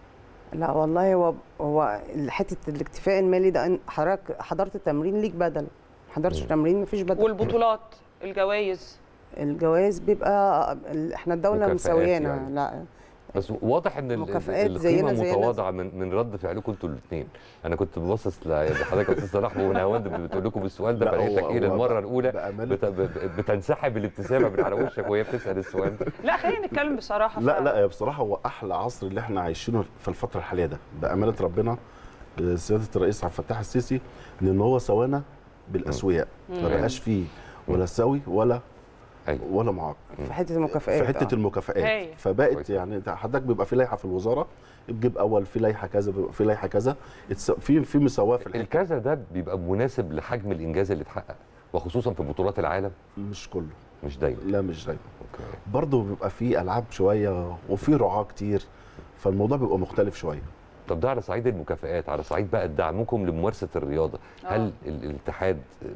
لا والله هو هو حتة الاكتفاء المالي ده إن حضرتك حضرت تمرين ليك بدل ما حضرتش تمرين مفيش بدل والبطولات الجوائز الجوائز بيبقى ال- احنا الدولة مكافآت مسويانا يعني. لا بس واضح ان ال- ال- مكافآت القيمه زينا زي متواضعه من من رد فعلكم انتوا الاثنين انا كنت باصص لحضرتك يا استاذ رحمه ونهاوند بتقول لكم السؤال ده لا، هو- فلقيتك ايه هو للمره بقى- الاولى بأمانة بت... ب- بتنسحب الابتسامه من على وشك وهي بتسال السؤال ده لا خلينا نتكلم بصراحه لا فعلا. لا يا بصراحه هو احلى عصر اللي احنا عايشينه في الفتره الحاليه ده بامانه ربنا سياده الرئيس عبد الفتاح السيسي لان هو سوانا بالاسوياء ما بقاش فيه ولا سوي ولا أيوة. ولا معاق في حتة المكافآت في حته آه. المكافآت هاي. فبقت كويس. يعني انت حضرتك بيبقى في لائحه في الوزاره بتجيب اول في لائحه كذا بيبقى في لائحه كذا اتس- في في مساواه في الحته الكذا ده بيبقى مناسب لحجم الانجاز اللي اتحقق وخصوصا في بطولات العالم مش كله مش دايما لا مش دايما اوكي برضه بيبقى في العاب شويه وفي رعاه كتير فالموضوع بيبقى مختلف شويه طب ده على صعيد المكافآت على صعيد بقى دعمكم لممارسه الرياضه هل آه. ال- الاتحاد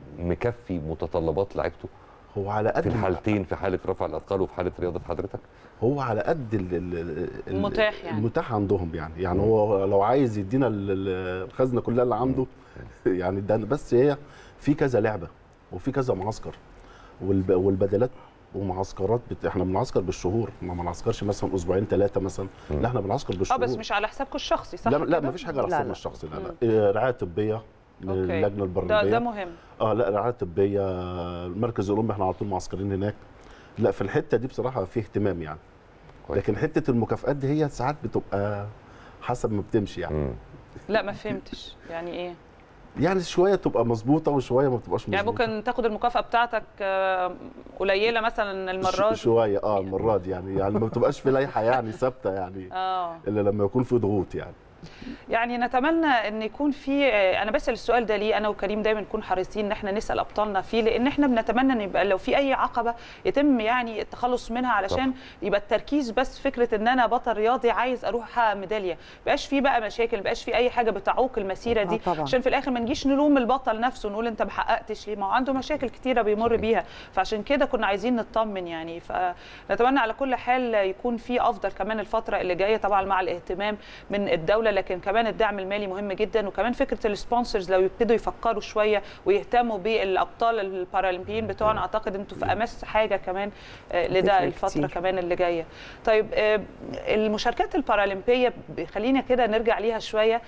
مكفي متطلبات لعيبته هو على قد في الحالتين في حاله رفع الاثقال وفي حاله رياضه حضرتك هو على قد ال ال ال المتاح يعني. المتاح عندهم يعني يعني هو لو عايز يدينا ال- ال- الخزنه كلها اللي عنده يعني ده بس هي في كذا لعبه وفي كذا معسكر والب والبدلات ومعسكرات بت... احنا بنعسكر بالشهور ما بنعسكرش مثلا اسبوعين ثلاثه مثلا لا احنا بنعسكر اه بالشهور بس مش على حسابكم الشخصي صح لا لا كده؟ ما فيش حاجه على لا، حسابنا لا. الشخصي لا لا إيه، رعايه طبيه من أوكي. اللجنه ده البرلمانيه ده مهم اه لا رعايه طبيه المركز الاولمبي احنا على طول معسكرين هناك لا في الحته دي بصراحه في اهتمام يعني كويس. لكن حته المكافآت دي هي ساعات بتبقى حسب ما بتمشي يعني مم. لا ما فهمتش يعني ايه يعني شويه تبقى مظبوطه وشويه ما بتبقاش مظبوطه يعني ممكن تاخد المكافاه بتاعتك آه، قليله مثلا المره ش- دي شويه اه المره دي يعني يعني ما بتبقاش في لائحه يعني ثابته يعني اه الا لما يكون في ضغوط يعني يعني نتمنى ان يكون في انا بسال السؤال ده ليه انا وكريم دايما نكون حريصين ان احنا نسال ابطالنا فيه لان احنا بنتمنى ان يبقى لو في اي عقبه يتم يعني التخلص منها علشان يبقى التركيز بس فكره ان انا بطل رياضي عايز اروح احقق ميداليه ما يبقاش في بقى مشاكل ما يبقاش في اي حاجه بتعوق المسيره دي طبعاً. عشان في الاخر ما نجيش نلوم البطل نفسه نقول انت ما حققتش ليه ما هو عنده مشاكل كتيره بيمر بيها فعشان كده كنا عايزين نطمن يعني فنتمنى على كل حال يكون في افضل كمان الفتره اللي جايه طبعا مع الاهتمام من الدوله لكن كمان الدعم المالي مهم جدا وكمان فكره السبونسرز لو يبتدوا يفكروا شويه ويهتموا بالابطال البارالمبيين بتوعنا اعتقد انتوا في امس حاجه كمان آه، لده تفرق الفتره كتير. كمان اللي جايه طيب آه، المشاركات البارالمبيه خلينا كده نرجع ليها شويه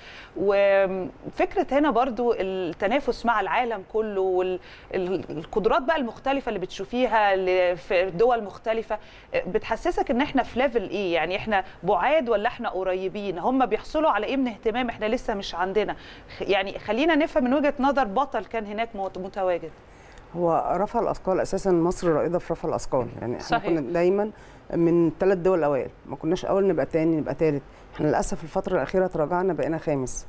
وفكره هنا برضو التنافس مع العالم كله والقدرات بقى المختلفه اللي بتشوفيها ل- في دول مختلفه آه، بتحسسك ان احنا في ليفل ايه يعني احنا بعاد ولا احنا قريبين هم بيحصلوا على ايه من اهتمام احنا لسه مش عندنا خ- يعني خلينا نفهم من وجهه نظر بطل كان هناك مت- متواجد هو رفع الاثقال اساسا مصر رائده في رفع الاثقال يعني احنا صحيح. كنا دايما من ثلاث دول الاوائل ما كناش اول نبقى تاني نبقى ثالث احنا للاسف الفتره الاخيره تراجعنا بقينا خامس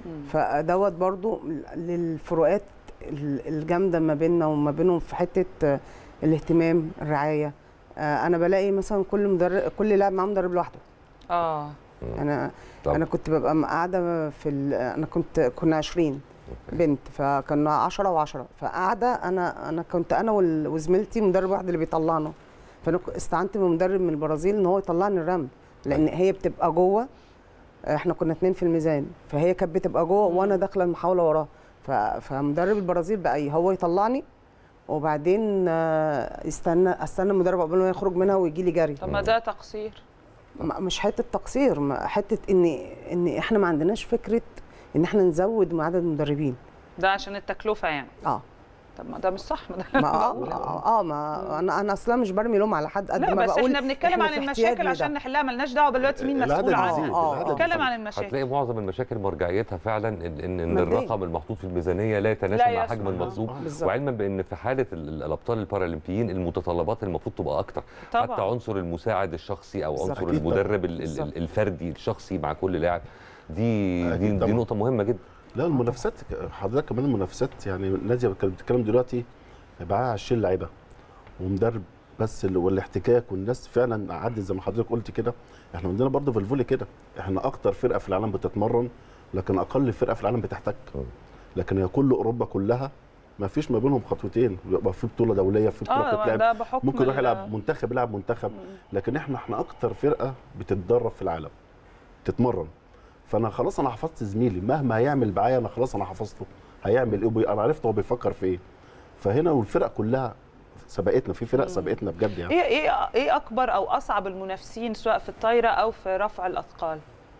فدوت برضو للفروقات ال- الجامده ما بيننا وما بينهم في حته آه، الاهتمام الرعايه آه، انا بلاقي مثلا كل مدرب كل لاعب معاه مدرب لوحده اه انا طب. انا كنت ببقى قاعده في ال- انا كنت كنا 20 بنت فكنا 10 و10 فقاعده انا انا كنت انا وال- وزميلتي مدرب واحد اللي بيطلعنا فانا ك- استعنت بمدرب من البرازيل ان هو يطلعني الرمل لان هي بتبقى جوه احنا كنا اتنين في الميزان فهي كانت بتبقى جوه وانا داخله المحاوله وراها ف- فمدرب البرازيل بقى إيه؟ هو يطلعني وبعدين آه، يستنى استنى المدرب قبل ما يخرج منها ويجي لي جري طب ما ده تقصير م- مش حته تقصير ما- حته ان ان احنا ما عندناش فكره ان احنا نزود من عدد المدربين ده عشان التكلفه يعني اه طب ما ده مش صح ما ده ما اه اه, آه ما انا انا اصلا مش برمي لوم على حد قد لا ما بس بقول احنا بنتكلم عن في احتياج المشاكل لده. عشان نحلها ملناش دعوه دلوقتي مين العدد مسؤول بيزيد، عنها العدد نتكلم عن المشاكل هتلاقي معظم المشاكل مرجعيتها فعلا ان ان, إن مادية. الرقم المحطوط في الميزانيه لا يتناسب لا مع يسمح. حجم المطلوب آه، بالظبط. وعلما بان في حاله ال- ال- الابطال البارالمبيين المتطلبات المفروض تبقى اكتر طبعاً. حتى عنصر المساعد الشخصي او بالظبط. عنصر أكيد طبعاً. المدرب ال- ال- بالظبط. الفردي الشخصي مع كل لاعب دي أكيد دي, دي طبعاً. نقطه مهمه جدا لا المنافسات حضرتك كمان المنافسات يعني ناديه كانت بتتكلم دلوقتي معاها 20 لعيبه ومدرب بس ال- والاحتكاك والناس فعلا عدت زي ما حضرتك قلت كده احنا عندنا برضه في الفولي كده احنا اكتر فرقه في العالم بتتمرن لكن اقل فرقه في العالم بتحتك لكن هي كل اوروبا كلها ما فيش ما بينهم خطوتين بيبقى في بطوله دوليه في بطوله اه بتتلعب ده بحكم ممكن يروح ال- يلعب منتخب يلعب منتخب لكن احنا احنا اكتر فرقه بتتدرب في العالم تتمرن فانا خلاص انا حفظت زميلي مهما هيعمل معايا انا خلاص انا حفظته هيعمل ايه وبي- انا عرفت هو بيفكر في ايه فهنا والفرق كلها سبقتنا في فرق سبقتنا بجد يعني ايه ايه ايه اكبر او اصعب المنافسين سواء في الطايره او في رفع الاثقال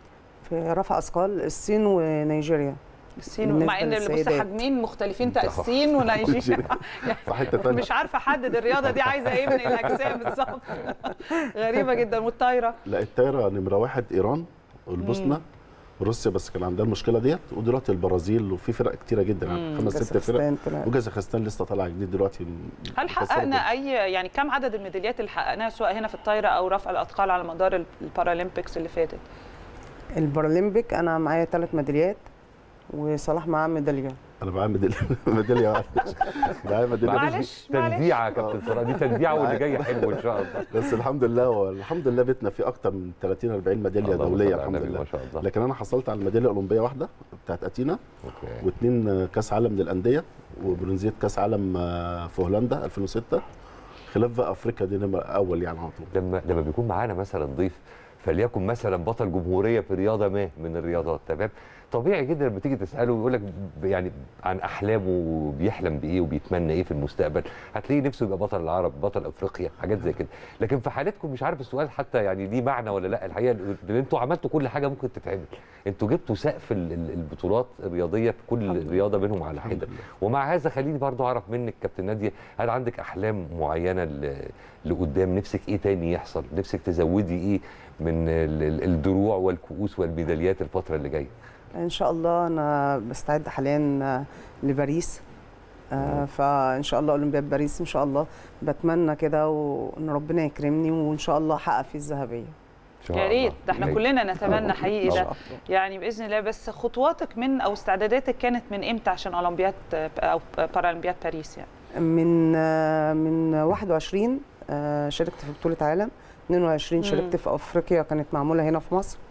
في رفع اثقال الصين ونيجيريا الصين بالنسبة مع ان بص للسيدات. حجمين مختلفين تا الصين ونيجيريا في حته ثانيه مش عارفه احدد الرياضه دي عايزه ايه من الاجسام بالظبط غريبه جدا والطايره لا الطايره نمره واحد ايران والبوسنه روسيا بس كان عندها المشكله ديت ودلوقتي البرازيل وفي فرق كتيره جدا يعني خمس ست فرق كازاخستان طلع. وكازاخستان لسه طالعه جديد دلوقتي هل مكسرة حققنا الدنيا. اي يعني كم عدد الميداليات اللي حققناها سواء هنا في الطايره او رفع الاثقال على مدار البارالمبيكس اللي فاتت البارالمبيك انا معايا ثلاث ميداليات وصلاح معاه ميداليه انا معايا ميداليه ميداليه واحده معايا ميداليه معلش، معلش. تنديعه يا كابتن سراء دي تنديعه واللي جاي حلو ان شاء الله بس الحمد لله والحمد لله بيتنا في اكتر من 30 40 ميداليه اللهم دوليه صل على الحمد النبي، لله ما شاء الله لكن انا حصلت على الميداليه الاولمبيه واحده بتاعت اتينا أوكي. واثنين كاس عالم للانديه وبرونزيه كاس عالم آه، في هولندا 2006 خلاف بقى افريقيا دي نمره اول يعني على طول لما لما بيكون معانا مثلا ضيف فليكن مثلا بطل جمهوريه في رياضه ما من الرياضات تمام طبيعي جدا لما تيجي تساله ويقول لك ب- يعني عن احلامه وبيحلم بايه وبيتمنى ايه في المستقبل هتلاقيه نفسه يبقى بطل العرب بطل افريقيا حاجات زي كده لكن في حالتكم مش عارف السؤال حتى يعني ليه معنى ولا لا الحقيقه ان انتوا عملتوا كل حاجه ممكن تتعمل انتوا جبتوا سقف ال- ال- البطولات الرياضيه في كل رياضه منهم على حده ومع هذا خليني برضو اعرف منك كابتن ناديه هل عندك احلام معينه ل- لقدام نفسك ايه تاني يحصل نفسك تزودي ايه من ال- ال- الدروع والكؤوس والميداليات الفتره اللي جايه ان شاء الله انا بستعد حاليا آه، لباريس آه، فان شاء الله اولمبياد باريس ان شاء الله بتمنى كده وان ربنا يكرمني وان شاء الله احقق فيه الذهبيه يا ريت ده احنا كلنا نتمنى حقيقي ده يعني باذن الله بس خطواتك من او استعداداتك كانت من امتى عشان اولمبياد او بارالمبياد باريس يعني من من 21 شاركت في بطوله عالم 22 شاركت في افريقيا كانت معموله هنا في مصر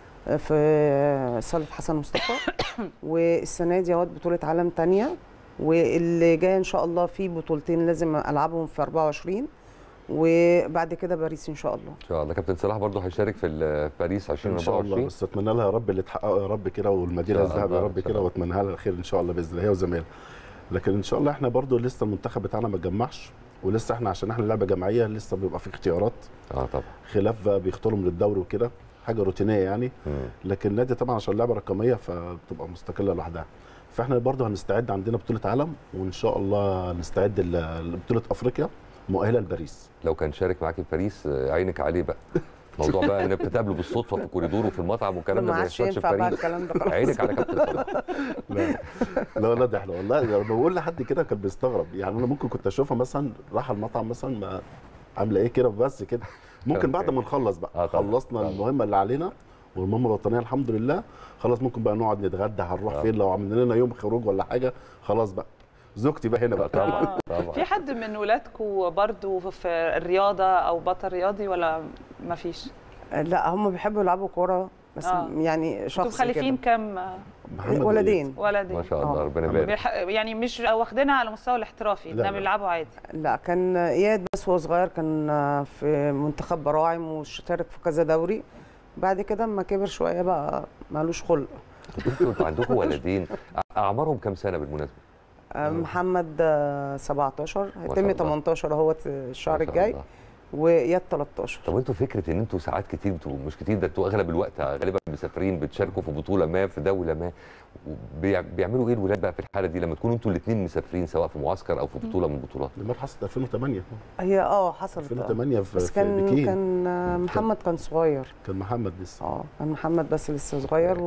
في صاله حسن مصطفى والسنه دي اهوت بطوله عالم ثانيه واللي جاي ان شاء الله في بطولتين لازم العبهم في 24 وبعد كده باريس ان شاء الله ان شاء الله كابتن صلاح برضه هيشارك في باريس 2024 ان شاء الله بس اتمنى لها يا رب اللي تحققه يا رب كده والمدينه الذهب يا رب كده واتمنى لها الخير ان شاء الله باذن الله هي وزمايلها لكن ان شاء الله احنا برضه لسه المنتخب بتاعنا ما اتجمعش ولسه احنا عشان احنا لعبه جماعيه لسه بيبقى في اختيارات اه طبعا خلاف بقى بيختاروا من الدوري وكده حاجه روتينيه يعني مم. لكن النادي طبعا عشان لعبه رقميه فبتبقى مستقله لوحدها فاحنا برضه هنستعد عندنا بطوله عالم وان شاء الله نستعد لبطوله افريقيا مؤهله لباريس لو كان شارك معاك في باريس عينك عليه بقى موضوع بقى انك بتقابله بالصدفه في الكوريدور وفي المطعم والكلام ده ما ما عادش يحصلش في ينفع بقى باريس الكلام ده خلاص. عينك على كابتن صلاح لا لا لا ده احنا والله لما بقول لحد كده كان بيستغرب يعني انا ممكن كنت اشوفها مثلا راح المطعم مثلا ما عامله ايه كده بس كده ممكن بعد ما نخلص بقى آه طبعاً. خلصنا طبعاً. المهمه اللي علينا والمهمه الوطنيه الحمد لله خلاص ممكن بقى نقعد نتغدى هنروح آه. فين لو عملنا لنا يوم خروج ولا حاجه خلاص بقى زوجتي بقى هنا بقى طبعا طبعا في حد من ولادكم برضو في الرياضه او بطل رياضي ولا ما فيش لا هم بيحبوا يلعبوا كوره بس آه. يعني انتوا شخص مخلفين كده كام محمد ولدين ولدين ما شاء الله آه. ربنا يبارك بيح- يعني مش واخدينها على مستوى الاحترافي لا، انما لا. بيلعبوا عادي لا كان اياد بس وهو صغير كان في منتخب براعم واشترك في كذا دوري بعد كده اما كبر شويه بقى مالوش خلق انتوا عندكم ولدين اعمارهم كام سنه بالمناسبه؟ محمد آه، 17 شاء هيتم الله. 18 اهوت الشهر ما شاء الجاي الله. واياد 13 طب انتوا فكره ان انتوا ساعات كتير بتبقوا مش كتير ده انتوا اغلب الوقت غالبا مسافرين بتشاركوا في بطوله ما في دوله ما وبيع- بيعملوا ايه الولاد بقى في الحاله دي لما تكونوا انتوا الاثنين مسافرين سواء في معسكر او في بطوله من البطولات لما حصلت 2008 هي اه حصلت آه. 2008 في بس في كان بكين كان آه، محمد كان صغير كان محمد لسه اه كان محمد بس لسه صغير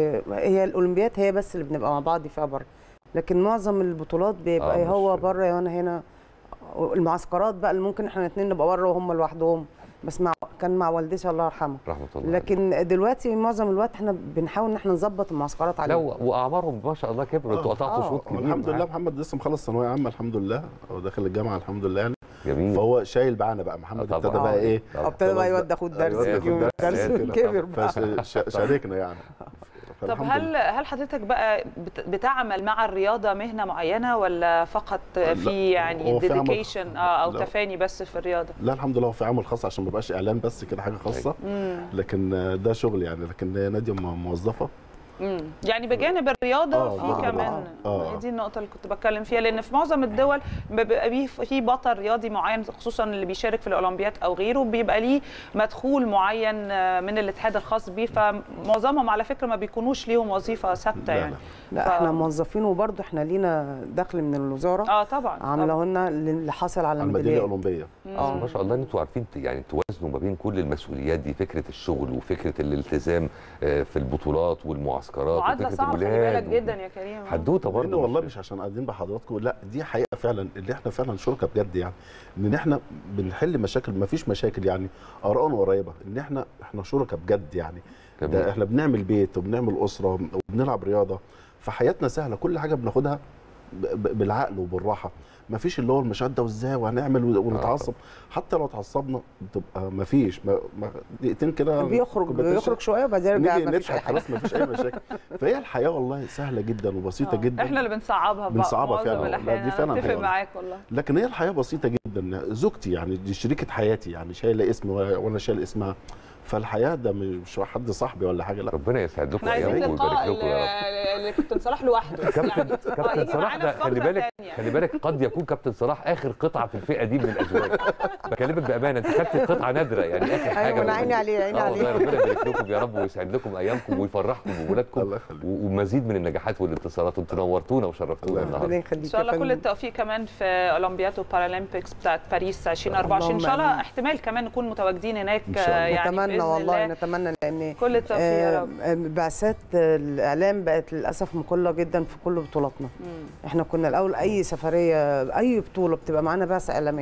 وهي الاولمبياد هي بس اللي بنبقى مع بعض فيها بره لكن معظم البطولات بيبقى آه، مش- هو بره وانا هنا المعسكرات بقى اللي ممكن احنا الاثنين نبقى بره وهم لوحدهم بس مع كان مع والدتي الله يرحمها رحمه الله لكن دلوقتي معظم الوقت احنا بنحاول ان احنا نظبط المعسكرات عليهم لو واعمارهم ما شاء الله كبروا انتوا قطعتوا آه. شوط هو كبير الحمد لله معاه. محمد لسه مخلص ثانويه عامه الحمد لله هو داخل الجامعه الحمد لله يعني جميل فهو شايل معانا بقى محمد آه، ابتدى طبعاً. بقى ايه طبعاً. ابتدى بقى يودي ياخد درس يودي يجي ياخد من درس درس كده. كبر بقى فشاركنا يعني طب فالحمد هل لله. هل حضرتك بقى بت- بتعمل مع الرياضه مهنه معينه ولا فقط في يعني هو في عمل- ديديكيشن او لا. تفاني بس في الرياضه لا الحمد لله هو في عمل خاص عشان ما يبقاش اعلان بس كده حاجه خاصه لكن ده شغل يعني لكن هي ناديه م- موظفه مم. يعني بجانب الرياضه آه، في آه، كمان آه. هي دي النقطه اللي كنت بتكلم فيها لان في معظم الدول بيبقى بيه في بطل رياضي معين خصوصا اللي بيشارك في الاولمبياد او غيره بيبقى ليه مدخول معين آه، من الاتحاد الخاص بيه فمعظمهم على فكره ما بيكونوش ليهم وظيفه ثابته لا، يعني لا ف- احنا موظفين وبرضه احنا لينا دخل من الوزاره اه طبعا عامله لنا اللي حصل على على الميداليه ميداليات الاولمبيه اه ما شاء الله ان انتوا عارفين ت- يعني توازنوا ما بين كل المسؤوليات دي فكره الشغل وفكره الالتزام آه، في البطولات والمعسكرات معادله وفكره صعبه خلي الولاد بالك جدا يا كريم حدوته برضه برضه والله مش عشان قاعدين بحضراتكم لا دي حقيقه فعلا اللي احنا فعلا شركاء بجد يعني ان احنا بنحل مشاكل ما فيش مشاكل يعني ارائنا قريبه ان احنا احنا شركاء بجد يعني جميل. ده احنا بنعمل بيت وبنعمل اسره وبنلعب رياضه فحياتنا سهله كل حاجه بناخدها ب- ب- بالعقل وبالراحه ما فيش اللي هو المشاده وازاي وهنعمل ونتعصب حتى لو اتعصبنا بتبقى ما فيش ما ما- دقيقتين كده بيخرج كوبايتين بيخرج شويه وبعدين يرجع نيجي ما فيش اي نضحك حاجه خلاص ما فيش اي مشاكل فهي الحياه والله سهله جدا وبسيطه آه. جدا احنا اللي بنصعبها بقى بنصعبها معظم فعلا. لا، الأحيان. دي فعلا أنا اتفق حقيقة. معاك والله لكن هي الحياه بسيطه جدا زوجتي يعني دي شريكه حياتي يعني شايله اسمي و- وانا شايل اسمها فالحياه ده مش حد صاحبي ولا حاجه لا ربنا يسعد لكم احنا عايزين ايامكم لقاء ويبارك لكم يا رب اللي كابتن صلاح لوحده كابتن يعني آه، كابتن يجي صلاح معانا ده في خلي فقرة بالك تانية. خلي بالك قد يكون كابتن صلاح اخر قطعه في الفئه دي من الازواج بكلمك بامانه انت خدت قطعه نادره يعني اخر حاجه أيوة، أنا عيني عليه، عيني آه والله عليه. ربنا يبارك لكم يا رب ويسعد لكم ايامكم ويفرحكم بولادكم الله يخليك. و- ومزيد من النجاحات والانتصارات وانتوا نورتونا وشرفتونا الله النهارده ربنا يخليك ان شاء الله يا كل فندم. التوفيق كمان في اولمبياد وبارالمبيكس بتاعت باريس 2024 ان شاء اللهم الله آمين. احتمال كمان نكون متواجدين هناك إن شاء الله. آه، يعني نتمنى بإذن والله الله. نتمنى لان كل التوفيق يا رب آه، بعثات الاعلام بقت للاسف مقله جدا في كل بطولاتنا مم. احنا كنا الاول اي سفريه اي بطوله بتبقى معانا بعثه اعلاميه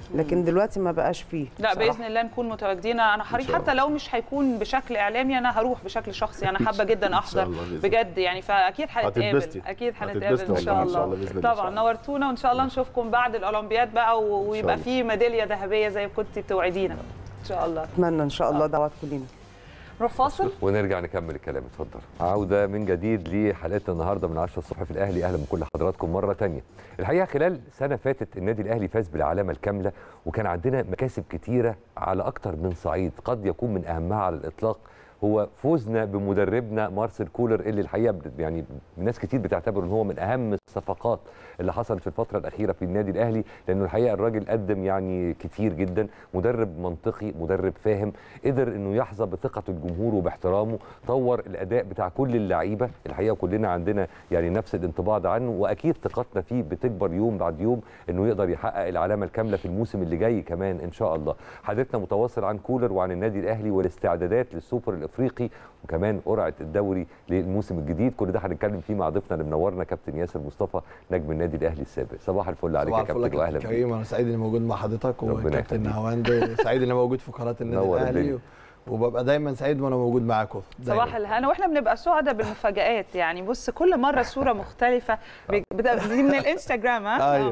لكن دلوقتي ما بقاش فيه لا بصراحة. باذن الله نكون متواجدين انا حريص حتى لو مش هيكون بشكل اعلامي انا هروح بشكل شخصي انا حابه جدا احضر الله بإذن بجد يعني فاكيد هنتقابل هتتبسطي. اكيد هنتقابل هتتبسطي ان شاء والله إن شاء الله الله بإذن الله. طبعا نورتونا وان شاء الله نشوفكم بعد الاولمبياد بقى و- ويبقى الله. في ميداليه ذهبيه زي ما كنت بتوعدينا ان شاء الله اتمنى ان شاء الله دعواتكم لينا نروح فاصل ونرجع نكمل الكلام اتفضل عودة من جديد لحلقتنا النهاردة من 10 الصبح في الأهلي أهلا بكل حضراتكم مرة تانية الحقيقة خلال سنة فاتت النادي الأهلي فاز بالعلامة الكاملة وكان عندنا مكاسب كتيرة على أكتر من صعيد قد يكون من أهمها على الإطلاق هو فوزنا بمدربنا مارسيل كولر اللي الحقيقه بت- يعني ناس كتير بتعتبر ان هو من اهم الصفقات اللي حصلت في الفتره الاخيره في النادي الاهلي لانه الحقيقه الراجل قدم يعني كتير جدا مدرب منطقي مدرب فاهم قدر انه يحظى بثقه الجمهور وباحترامه طور الاداء بتاع كل اللعيبه الحقيقه كلنا عندنا يعني نفس الانطباع ده عنه واكيد ثقتنا فيه بتكبر يوم بعد يوم انه يقدر يحقق العلامه الكامله في الموسم اللي جاي كمان ان شاء الله حديثنا متواصل عن كولر وعن النادي الاهلي والاستعدادات للسوبر الافريقي وكمان قرعه الدوري للموسم الجديد كل ده هنتكلم فيه مع ضيفنا اللي منورنا كابتن ياسر مصطفى نجم النادي الاهلي السابق صباح الفل عليك يا صباح الفل يا كابتن واهلا كابتن بيك كريم انا سعيد اني موجود مع حضرتك ربنا وكابتن يخليك. هواند سعيد اني موجود في قناه النادي نور الاهلي الدنيا. وببقى دايما سعيد وانا موجود معاكم دايماً. صباح الهنا واحنا بنبقى سعداء بالمفاجآت يعني بص كل مره صوره مختلفه بي- بت- دي من الانستجرام ها ايوه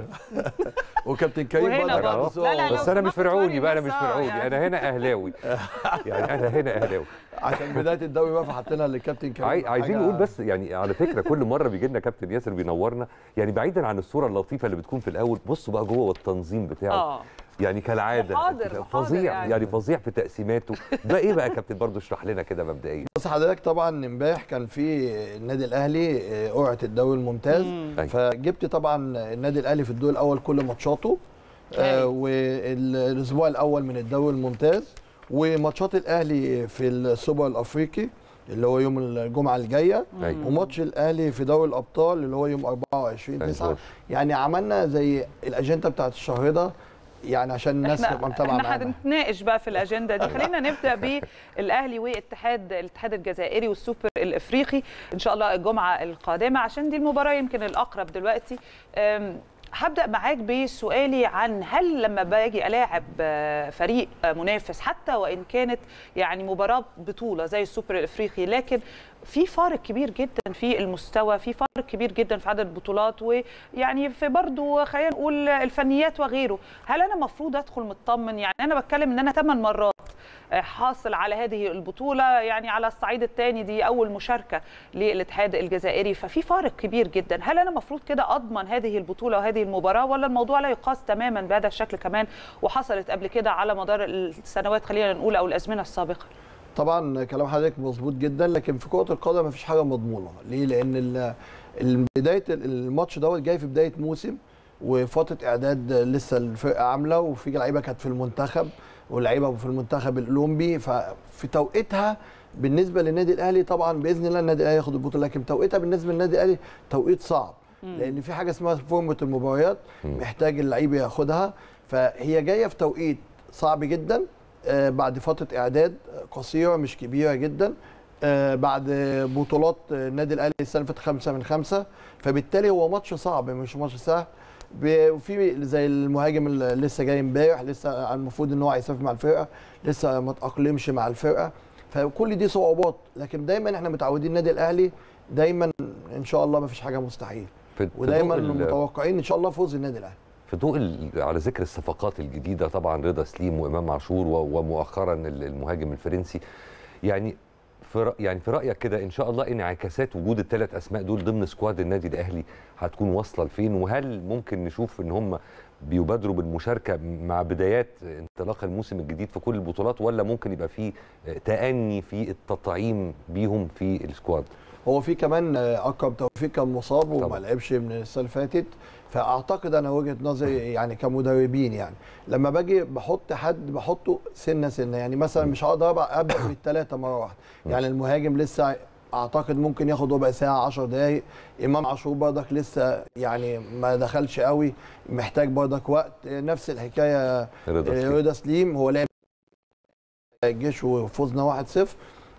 وكابتن كريم وهنا برضه برضه. عنده صور. لا، لا، لو بس انا مش سمحت فرعوني وري بقى انا مش بس، آه، فرعوني يعني. انا هنا اهلاوي يعني انا هنا اهلاوي عشان بدايه الدوري بقى فحطينا للكابتن كريم عاي- عايزين حاجة- نقول بس يعني على فكره كل مره بيجي لنا كابتن ياسر بينورنا يعني بعيدا عن الصوره اللطيفه اللي بتكون في الاول بصوا بقى جوه والتنظيم بتاعه اه يعني كالعاده محاضر- محاضر فظيع يعني. يعني. فظيع في تقسيماته ده ايه بقى يا كابتن برضه اشرح لنا كده مبدئيا بص حضرتك طبعا امبارح كان في النادي الاهلي آه، قرعه الدوري الممتاز أيوة. فجبت طبعا النادي الاهلي في الدور الاول كل ماتشاته آه والاسبوع الاول من الدوري الممتاز وماتشات الاهلي في السوبر الافريقي اللي هو يوم الجمعه الجايه أيوة. وماتش الاهلي في دوري الابطال اللي هو يوم 24 9 أيوة. يعني عملنا زي الاجنده بتاعت الشهر ده يعني عشان الناس تبقى احنا متابعه احنا معانا هنتناقش بقى في الاجنده دي خلينا نبدا بالاهلي واتحاد الاتحاد الجزائري والسوبر الافريقي ان شاء الله الجمعه القادمه عشان دي المباراه يمكن الاقرب دلوقتي أم، هبدا معاك بسؤالي عن هل لما باجي الاعب آه، فريق آه، منافس حتى وان كانت يعني مباراه بطوله زي السوبر الافريقي لكن في فارق كبير جدا في المستوى في فارق كبير جدا في عدد البطولات ويعني في برضو خلينا نقول الفنيات وغيره هل انا المفروض ادخل مطمن يعني انا بتكلم ان انا ثمان مرات آه، حاصل على هذه البطوله يعني على الصعيد الثاني دي اول مشاركه للاتحاد الجزائري ففي فارق كبير جدا هل انا المفروض كده اضمن هذه البطوله وهذه المباراه ولا الموضوع لا يقاس تماما بهذا الشكل كمان وحصلت قبل كده على مدار السنوات خلينا نقول او الازمنه السابقه طبعا كلام حضرتك مظبوط جدا لكن في كره القدم مفيش حاجه مضمونه ليه لان ال- ال- بدايه الماتش دوت جاي في بدايه موسم وفتره اعداد لسه الفرقه عامله وفي لعيبه كانت في المنتخب ولعيبه في المنتخب الاولمبي ففي توقيتها بالنسبه للنادي الاهلي طبعا باذن الله النادي الاهلي ياخد البطوله لكن توقيتها بالنسبه للنادي الاهلي توقيت صعب لان في حاجه اسمها فورمه المباريات محتاج اللعيب ياخدها فهي جايه في توقيت صعب جدا آه، بعد فتره اعداد قصيره مش كبيره جدا آه، بعد بطولات النادي الاهلي السنه اللي فاتت خمسه من خمسه فبالتالي هو ماتش صعب مش ماتش سهل ب- وفي زي المهاجم اللي لسه جاي امبارح لسه المفروض ان هو هيسافر مع الفرقه لسه ما تاقلمش مع الفرقه فكل دي صعوبات لكن دايما احنا متعودين النادي الاهلي دايما ان شاء الله ما فيش حاجه مستحيل في في ودايما ضوء ال- متوقعين ان شاء الله فوز النادي الاهلي في ضوء ال- على ذكر الصفقات الجديده طبعا رضا سليم وامام عاشور و- ومؤخرا ال- المهاجم الفرنسي يعني في رأ- يعني في رايك كده ان شاء الله انعكاسات وجود الثلاث اسماء دول ضمن سكواد النادي الاهلي هتكون واصله لفين وهل ممكن نشوف ان هم بيبادروا بالمشاركه مع بدايات انطلاق الموسم الجديد في كل البطولات ولا ممكن يبقى في تأني في التطعيم بيهم في السكواد هو في كمان آه، اكرم توفيق كان مصاب وما طبعا. لعبش من السنه اللي فاتت فاعتقد انا وجهه نظري يعني كمدربين يعني لما باجي بحط حد بحطه سنه سنه يعني مثلا مش هقدر أبقى- ابدا بالثلاثه مره واحده يعني المهاجم لسه اعتقد ممكن ياخد ربع ساعه 10 دقائق امام عاشور برضك لسه يعني ما دخلش قوي محتاج برضك وقت نفس الحكايه رضا آه، سليم. رضا سليم هو لعب الجيش وفوزنا 1-0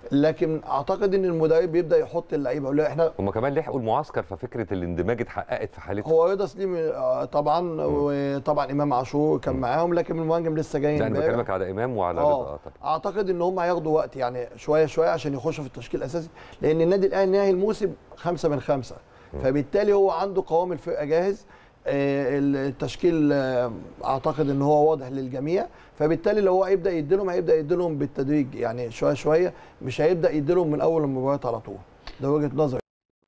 لكن اعتقد ان المدرب بيبدا يحط اللعيبه يقول له احنا هم كمان لحقوا المعسكر ففكره الاندماج اتحققت في حالتهم هو رضا سليم آه، طبعا وطبعا امام عاشور كان معاهم لكن المهاجم لسه جاي لا انا امبارح. بكلمك على امام وعلى رضا اه آه طبعا اعتقد ان هم هياخدوا وقت يعني شويه شويه عشان يخشوا في التشكيل الاساسي لان النادي الاهلي نهاية الموسم خمسة من خمسة فبالتالي هو عنده قوام الفرقه جاهز آه، التشكيل آه، اعتقد ان هو واضح للجميع فبالتالي لو هو هيبدا يديلهم هيبدا يديلهم بالتدريج يعني شويه شويه مش هيبدا يديلهم من اول المباريات على طول ده وجهه نظري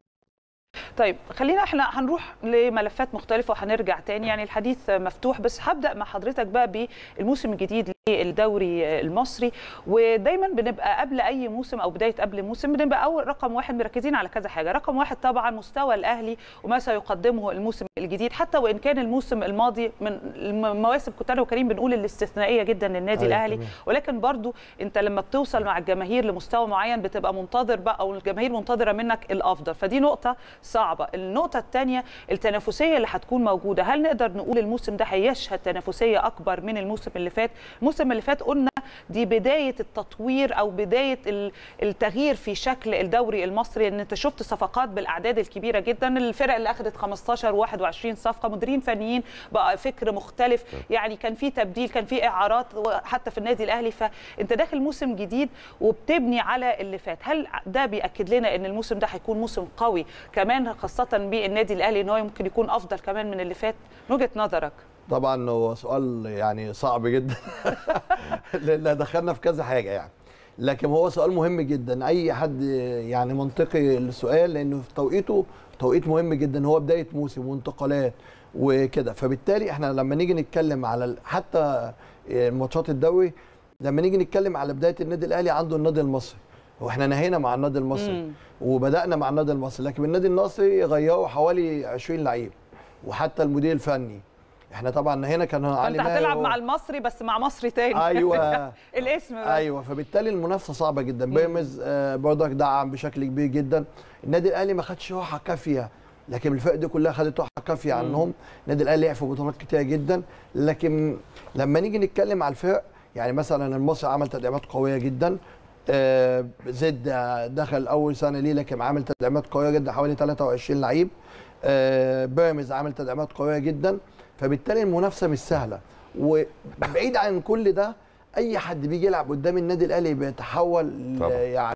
طيب خلينا احنا هنروح لملفات مختلفه وهنرجع تاني يعني الحديث مفتوح بس هبدا مع حضرتك بقى بالموسم الجديد للدوري المصري ودايما بنبقى قبل اي موسم او بدايه قبل موسم بنبقى اول رقم واحد مركزين على كذا حاجه رقم واحد طبعا مستوى الاهلي وما سيقدمه الموسم الجديد حتى وان كان الموسم الماضي من المواسم كنت انا وكريم بنقول الاستثنائيه جدا للنادي أيوة الاهلي تمام. ولكن برضو انت لما بتوصل مع الجماهير لمستوى معين بتبقى منتظر بقى او الجماهير منتظره منك الافضل فدي نقطه صعبه النقطه الثانيه التنافسيه اللي هتكون موجوده هل نقدر نقول الموسم ده هيشهد تنافسيه اكبر من الموسم اللي فات الموسم اللي فات قلنا دي بدايه التطوير او بدايه ال- التغيير في شكل الدوري المصري ان انت شفت صفقات بالاعداد الكبيره جدا الفرق اللي اخذت 15 و21 صفقه مديرين فنيين بقى فكر مختلف يعني كان في تبديل كان في اعارات حتى في النادي الاهلي فانت داخل موسم جديد وبتبني على اللي فات هل ده بياكد لنا ان الموسم ده هيكون موسم قوي كمان خاصه بالنادي الاهلي ان هو ممكن يكون افضل كمان من اللي فات من وجهه نظرك طبعا هو سؤال يعني صعب جدا لان دخلنا في كذا حاجه يعني لكن هو سؤال مهم جدا اي حد يعني منطقي السؤال لانه في توقيته توقيت مهم جدا هو بدايه موسم وانتقالات وكده فبالتالي احنا لما نيجي نتكلم على ال- حتى ماتشات الدوري لما نيجي نتكلم على بدايه النادي الاهلي عنده النادي المصري واحنا نهينا مع النادي المصري مم. وبدانا مع النادي المصري لكن النادي المصري غيروا حوالي 20 لعيب وحتى المدير الفني احنا طبعا هنا كان علي فانت ماهر هتلعب هو- مع المصري بس مع مصري تاني ايوه الاسم بس. ايوه فبالتالي المنافسه صعبه جدا بيراميدز آه، برضك دعم بشكل كبير جدا النادي الاهلي ما خدش راحه كافيه لكن الفرق دي كلها خدت راحه كافيه مم. عنهم النادي الاهلي لعب في بطولات كتيره جدا لكن لما نيجي نتكلم على الفرق يعني مثلا المصري عمل تدعيمات قويه جدا آه، زد آه، دخل اول سنه ليه لكن عامل تدعيمات قويه جدا حوالي 23 لعيب آه، بيراميدز عامل تدعيمات قويه جدا فبالتالي المنافسه مش سهله وبعيد عن كل ده اي حد بيجي يلعب قدام النادي الاهلي بيتحول ل- طبعا. يعني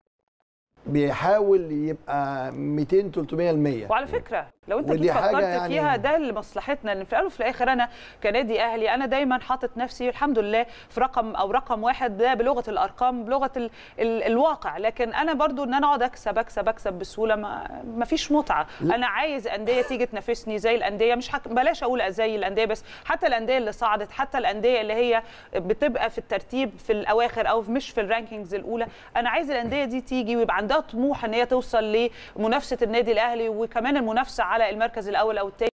بيحاول يبقى 200 300% وعلى فكره لو انت ودي جيت حاجة فكرت يعني- فيها ده لمصلحتنا لان في الاول وفي الاخر انا كنادي اهلي انا دايما حاطط نفسي الحمد لله في رقم او رقم واحد ده بلغه الارقام بلغه ال ال الواقع لكن انا برضو ان انا اقعد اكسب اكسب اكسب بسهوله ما, ما فيش متعه انا عايز انديه تيجي تنافسني زي الانديه مش حك... بلاش اقول زي الانديه بس حتى الانديه اللي صعدت حتى الانديه اللي هي بتبقى في الترتيب في الاواخر او مش في الرانكينجز الاولى انا عايز الانديه دي تيجي ويبقى عندها طموح ان هي توصل لمنافسه النادي الاهلي وكمان المنافسه على المركز الاول او الثاني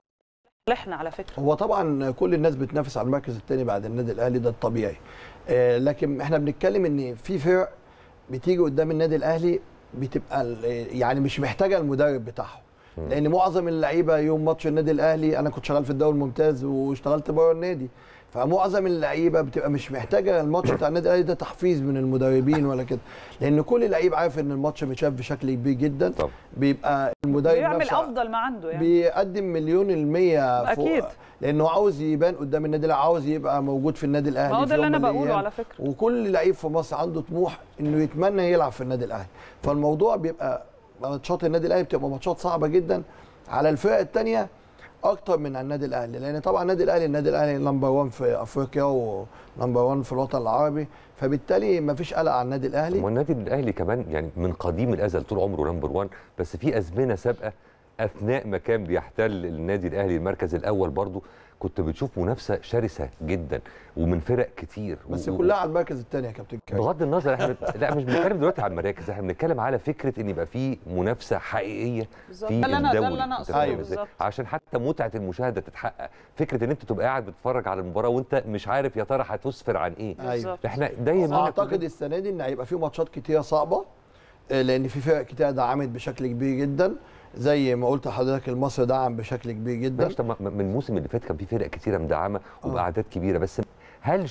احنا على فكره هو طبعا كل الناس بتنافس على المركز الثاني بعد النادي الاهلي ده الطبيعي آه، لكن احنا بنتكلم ان في فرق بتيجي قدام النادي الاهلي بتبقى ال- يعني مش محتاجه المدرب بتاعهم لان معظم اللعيبه يوم ماتش النادي الاهلي انا كنت شغال في الدوري الممتاز واشتغلت بره النادي فمعظم اللعيبه بتبقى مش محتاجه الماتش بتاع النادي الاهلي ده تحفيز من المدربين ولا كده لان كل لعيب عارف ان الماتش متشاف بشكل كبير جدا طبعا. بيبقى المدرب بيعمل نفسه افضل ما عنده يعني بيقدم مليون المية فوق أكيد. لانه عاوز يبان قدام النادي الاهلي عاوز يبقى موجود في النادي الاهلي ما هو في ده اللي يوم انا من بقوله الأيام. على فكره وكل لعيب في مصر عنده طموح انه يتمنى يلعب في النادي الاهلي فالموضوع بيبقى ماتشات النادي الاهلي بتبقى ماتشات صعبه جدا على الفرق الثانيه اكتر من على النادي الاهلي لان طبعا النادي الاهلي النادي الاهلي نمبر 1 في افريقيا ونمبر 1 في الوطن العربي فبالتالي ما فيش قلق على النادي الاهلي والنادي الاهلي كمان يعني من قديم الازل طول عمره نمبر 1 بس في ازمنه سابقه اثناء ما كان بيحتل النادي الاهلي المركز الاول برضو كنت بتشوف منافسه شرسه جدا ومن فرق كتير بس و- كلها على المركز الثاني يا كابتن كريم بغض النظر احنا بت- لا مش بنتكلم دلوقتي على المراكز احنا بنتكلم على فكره ان يبقى في منافسه حقيقيه بالظبط. في ده اللي أنا- ده الدوري اللي أنا أنت أقصده فاهم أيوة. إزاي؟ بالظبط. عشان حتى متعه المشاهده تتحقق فكره ان انت تبقى قاعد بتتفرج على المباراه وانت مش عارف يا ترى هتسفر عن ايه ايوه احنا ده يهمنا اعتقد كلنا. السنه دي ان هيبقى في ماتشات كتيره صعبه آه، لان في فرق كتيره دعمت بشكل كبير جدا زي ما قلت لحضرتك المصري دعم بشكل كبير جدا ماشي طب ما- من الموسم اللي فات كان في فرق كتيره مدعمه وباعداد كبيره بس هل شفت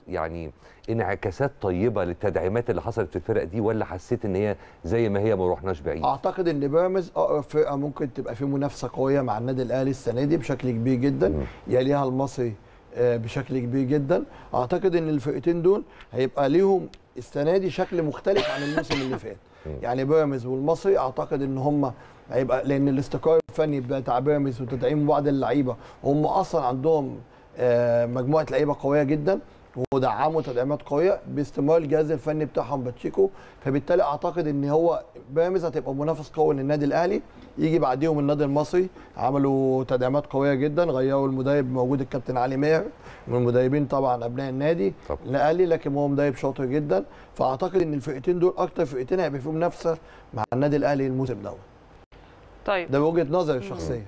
يعني انعكاسات طيبه للتدعيمات اللي حصلت في الفرق دي ولا حسيت ان هي زي ما هي ما رحناش بعيد اعتقد ان بيراميدز اقرب فرقه ممكن تبقى في منافسه قويه مع النادي الاهلي السنه دي بشكل كبير جدا يليها المصري آه، بشكل كبير جدا اعتقد ان الفرقتين دول هيبقى ليهم السنه دي شكل مختلف عن الموسم اللي فات يعني بيراميدز والمصري اعتقد ان هم هيبقى لان الاستقرار الفني بتاع بيراميدز وتدعيم بعض اللعيبه هم اصلا عندهم آه، مجموعه لعيبه قويه جدا ودعموا تدعيمات قويه باستمرار الجهاز الفني بتاعهم باتشيكو فبالتالي اعتقد ان هو بيراميدز هتبقى منافس قوي للنادي الاهلي يجي بعديهم النادي المصري عملوا تدعيمات قويه جدا غيروا المدرب موجود الكابتن علي ماهر من المدربين طبعا ابناء النادي الاهلي لكن هو مدرب شاطر جدا فاعتقد ان الفرقتين دول اكتر فرقتين هيبقى فيهم منافسه مع النادي الاهلي الموسم دوت طيب ده بوجهه نظري الشخصيه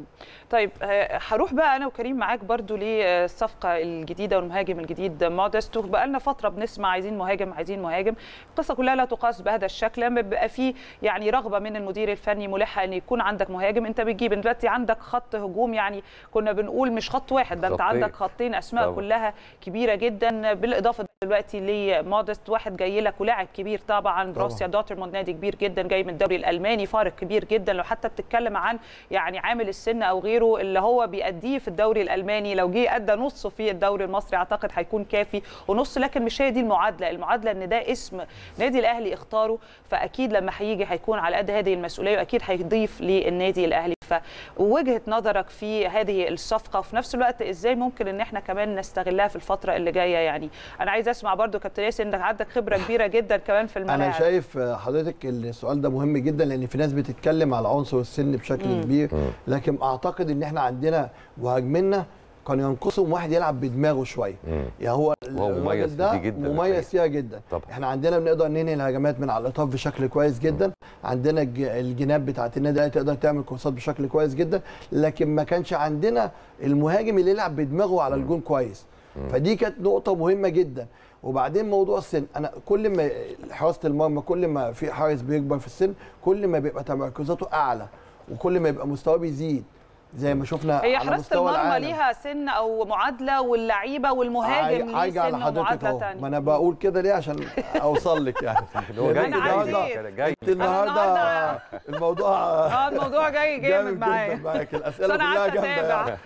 طيب آه، هروح بقى انا وكريم معاك برضو للصفقه الجديده والمهاجم الجديد موديست بقى لنا فتره بنسمع عايزين مهاجم عايزين مهاجم القصه كلها لا تقاس بهذا الشكل لما بيبقى في يعني رغبه من المدير الفني ملحه ان يكون عندك مهاجم انت بتجيب انت دلوقتي عندك خط هجوم يعني كنا بنقول مش خط واحد ده انت خطين. عندك خطين اسماء طبعا. كلها كبيره جدا بالاضافه دلوقتي لموديست واحد جاي لك ولاعب كبير طبعا بروسيا دورتموند نادي كبير جدا جاي من الدوري الالماني فارق كبير جدا لو حتى بتتكلم عن يعني عامل السن او غيره اللي هو بيأديه في الدوري الالماني لو جه ادى نصه في الدوري المصري اعتقد هيكون كافي ونص لكن مش هي دي المعادله المعادله ان ده اسم نادي الاهلي اختاره فاكيد لما هيجي هيكون على قد هذه المسؤوليه واكيد هيضيف للنادي الاهلي فوجهه نظرك في هذه الصفقه وفي نفس الوقت ازاي ممكن ان احنا كمان نستغلها في الفتره اللي جايه يعني انا عايز اسمع برضو كابتن ياسر انك عندك خبره كبيره جدا كمان في الملاعب انا شايف حضرتك السؤال ده مهم جدا لان في ناس بتتكلم على عنصر السن بشكل مم. كبير لكن اعتقد ان احنا عندنا مهاجمينا كان ينقصهم واحد يلعب بدماغه شويه يعني هو وهو الراجل مميز ده في دي جدا مميز فيها جدا طبعا. احنا عندنا بنقدر ننهي الهجمات من على الاطراف بشكل كويس جدا عندنا الج- الجناب بتاعت النادي الاهلي تقدر تعمل كورسات بشكل كويس جدا لكن ما كانش عندنا المهاجم اللي يلعب بدماغه على الجون كويس فدي كانت نقطه مهمه جدا وبعدين موضوع السن انا كل ما حراسه المرمى كل ما في حارس بيكبر في السن كل ما بيبقى تمركزاته اعلى وكل ما يبقى مستواه بيزيد زي ما شفنا هي على حراسه مستوى المرمى العالم ليها سن او معادله واللعيبه والمهاجم ليه عايجة على سن حضرتك ومعادله اهو ثانيه ما انا بقول كده ليه عشان اوصل لك يعني هو جاي أنا جاي عايز كده، جاي انت النهارده الموضوع اه الموضوع جاي جامد معايا جدا معاك الاسئله بس أنا كلها قعدت جامده أتابع. يعني.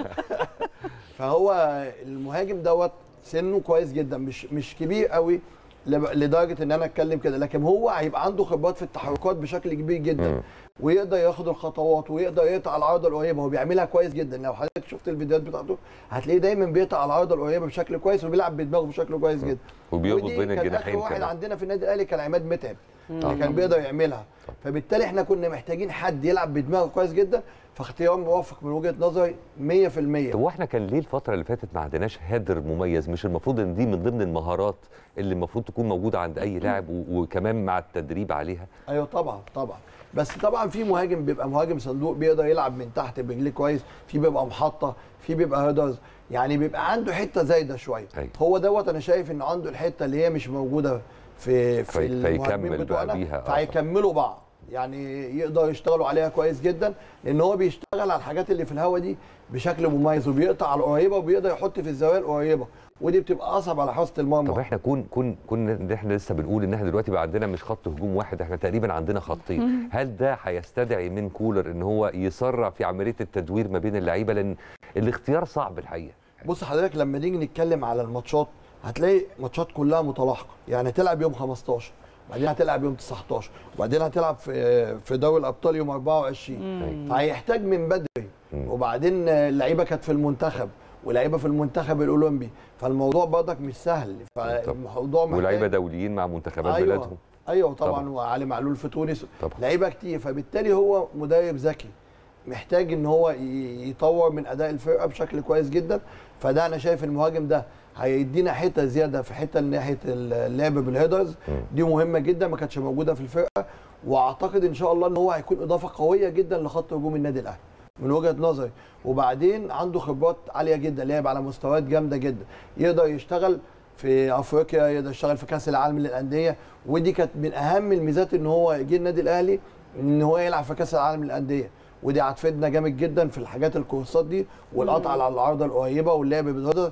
فهو المهاجم دوت سنه كويس جدا مش مش كبير قوي لب- لدرجه ان انا اتكلم كده لكن هو هيبقى عنده خبرات في التحركات بشكل كبير جدا ويقدر ياخد الخطوات ويقدر يقطع العارضه القريبه هو بيعملها كويس جدا لو حضرتك شفت الفيديوهات بتاعته هتلاقيه دايما بيقطع العارضه القريبه بشكل كويس وبيلعب بدماغه بشكل كويس جدا وبيربط ودي بين كان الجناحين آخر واحد كمان. عندنا في النادي الاهلي كان عماد متعب مم. اللي كان بيقدر يعملها فبالتالي احنا كنا محتاجين حد يلعب بدماغه كويس جدا فاختيار موفق من وجهه نظري 100% طب واحنا كان ليه الفترة اللي فاتت ما عندناش هادر مميز مش المفروض ان دي من ضمن المهارات اللي المفروض تكون موجودة عند اي لاعب و- وكمان مع التدريب عليها ايوه طبعا طبعا بس طبعا في مهاجم بيبقى مهاجم صندوق بيقدر يلعب من تحت برجليه كويس في بيبقى محطه في بيبقى هيدرز يعني بيبقى عنده حته زايده شويه أيوة. هو دوت انا شايف ان عنده الحته اللي هي مش موجوده في في في- المهاجمين فيكمل بقى بتوعنا بيها، آه. فهيكملوا بعض يعني يقدروا يشتغلوا عليها كويس جدا لان هو بيشتغل على الحاجات اللي في الهوا دي بشكل مميز وبيقطع على القريبه وبيقدر يحط في الزوايا القريبه ودي بتبقى اصعب على حراسه المرمى طب احنا كون كون كون إن احنا لسه بنقول ان احنا دلوقتي بقى عندنا مش خط هجوم واحد احنا تقريبا عندنا خطين مم. هل ده هيستدعي من كولر ان هو يسرع في عمليه التدوير ما بين اللعيبه لان الاختيار صعب الحقيقه بص حضرتك لما نيجي نتكلم على الماتشات هتلاقي ماتشات كلها متلاحقه يعني هتلعب يوم 15 بعدين هتلعب يوم 19 وبعدين هتلعب في في دوري الابطال يوم 24 مم. فهيحتاج من بدري وبعدين اللعيبه كانت في المنتخب ولعيبه في المنتخب الاولمبي فالموضوع برضك مش سهل فالموضوع محتاج ولاعيبه دوليين مع منتخبات أيوة. بلادهم ايوه طبعا, طبعاً. وعلي معلول في تونس طبعاً. لعيبه كتير فبالتالي هو مدرب ذكي محتاج ان هو ي- يطور من اداء الفرقه بشكل كويس جدا فده انا شايف المهاجم ده هيدينا حته زياده في حته ناحيه اللعب بالهيدرز دي مهمه جدا ما كانتش موجوده في الفرقه واعتقد ان شاء الله ان هو هيكون اضافه قويه جدا لخط هجوم النادي الاهلي من وجهه نظري وبعدين عنده خبرات عاليه جدا لعب على مستويات جامده جدا يقدر يشتغل في افريقيا يقدر يشتغل في كاس العالم للانديه ودي كانت من اهم الميزات ان هو يجي النادي الاهلي ان هو يلعب في كاس العالم للانديه ودي هتفيدنا جامد جدا في الحاجات الكورسات دي والقطع على العارضه القريبه واللعب بالهدى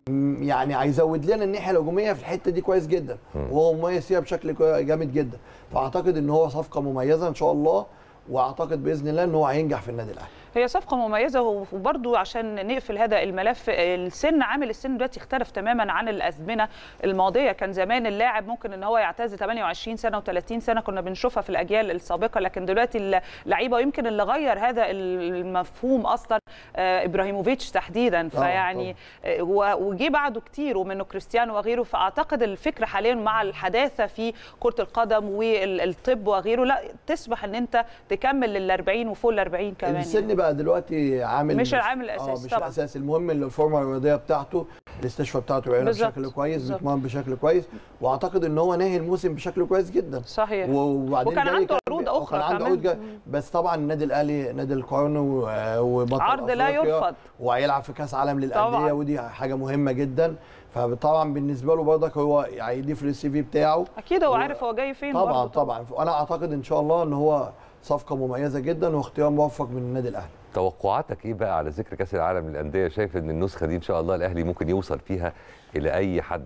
م- يعني هيزود لنا الناحيه الهجوميه في الحته دي كويس جدا وهو مميز فيها بشكل كوي- جامد جدا فاعتقد ان هو صفقه مميزه ان شاء الله واعتقد باذن الله ان هو هينجح في النادي الاهلي هي صفقة مميزة وبرضو عشان نقفل هذا الملف السن عامل السن دلوقتي اختلف تماما عن الأزمنة الماضية كان زمان اللاعب ممكن ان هو يعتزل 28 سنة و30 سنة كنا بنشوفها في الأجيال السابقة لكن دلوقتي اللعيبة ويمكن اللي غير هذا المفهوم أصلا آه، إبراهيموفيتش تحديدا فيعني آه، و- وجي بعده كتير ومنه كريستيانو وغيره فأعتقد الفكرة حاليا مع الحداثة في كرة القدم والطب وغيره لا تسمح ان انت تكمل لل 40 وفوق ال 40 كمان السن بقى دلوقتي عامل مش العامل الأساسي اه مش طبعاً. الاساسي المهم ان الفورمه الرياضيه بتاعته الاستشفاء بتاعته بعينه بالظبط، بشكل كويس بالظبط. بيتمرن بشكل كويس واعتقد ان هو ناهي الموسم بشكل كويس جدا صحيح وبعدين وكان جاي عنده كان- عروض وكان أخرى عنده كمان. عروض جاي بس طبعا النادي الاهلي نادي القرن و- وبطل عرض لا أفريقيا يرفض. وهيلعب في كاس عالم طبعاً. للانديه ودي حاجه مهمه جدا فطبعا بالنسبه له برضك هو هيضيف للسي في بتاعه اكيد هو و- عارف هو جاي فين طبعا برضه. طبعا وانا اعتقد ان شاء الله ان هو صفقه مميزه جدا واختيار موفق من النادي الاهلي توقعاتك ايه بقى على ذكر كاس العالم للانديه شايف ان النسخه دي ان شاء الله الاهلي ممكن يوصل فيها الى اي حد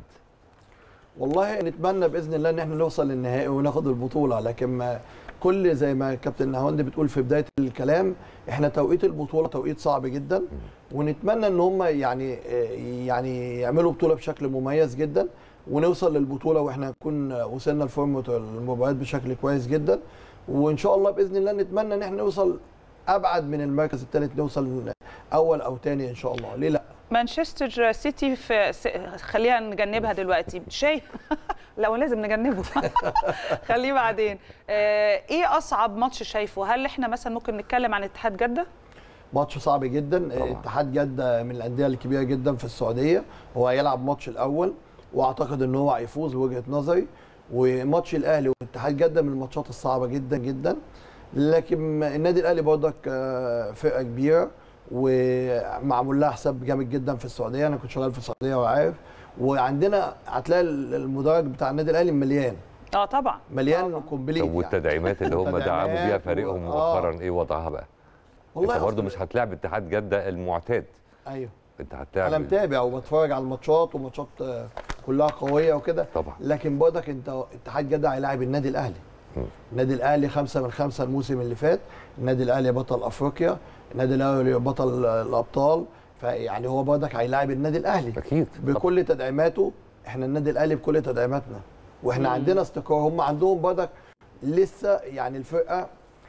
والله نتمنى باذن الله ان احنا نوصل للنهائي وناخد البطوله لكن ما كل زي ما كابتن نهاوند بتقول في بدايه الكلام احنا توقيت البطوله توقيت صعب جدا ونتمنى ان هم يعني يعني يعملوا بطوله بشكل مميز جدا ونوصل للبطوله واحنا نكون وصلنا لفورمه المباريات بشكل كويس جدا وان شاء الله باذن الله نتمنى ان احنا نوصل ابعد من المركز الثالث نوصل اول او ثاني ان شاء الله ليه لا مانشستر سيتي في س... خلينا نجنبها دلوقتي شايف لا لازم نجنبه خليه بعدين آه، ايه اصعب ماتش شايفه هل احنا مثلا ممكن نتكلم عن اتحاد جده ماتش صعب جدا طبعا. اتحاد جده من الانديه الكبيره جدا في السعوديه هو هيلعب ماتش الاول واعتقد ان هو هيفوز بوجهه نظري وماتش الاهلي واتحاد جده من الماتشات الصعبه جدا جدا لكن النادي الاهلي برضك آه، فرقه كبيره ومعمول لها حساب جامد جدا في السعوديه انا كنت شغال في السعوديه وعارف وعندنا هتلاقي المدرج بتاع النادي الاهلي مليان اه طبعا مليان كومبليت طب والتدعيمات اللي هم دعموا بيها التدعيمات فريقهم و- آه. مؤخرا ايه وضعها بقى؟ والله انت برضه أصلاً- مش هتلاعب اتحاد جده المعتاد ايوه انت هتلاعب انا متابع وبتفرج على الماتشات وماتشات آه، كلها قويه وكده طبعا لكن برضك انت اتحاد جده هيلاعب النادي الاهلي النادي الاهلي خمسة من خمسة الموسم اللي فات النادي الاهلي بطل افريقيا النادي الاهلي بطل الابطال فيعني هو برضك هيلاعب النادي الاهلي اكيد بكل تدعيماته احنا النادي الاهلي بكل تدعيماتنا واحنا مم. عندنا استقرار هم عندهم برضك لسه يعني الفرقه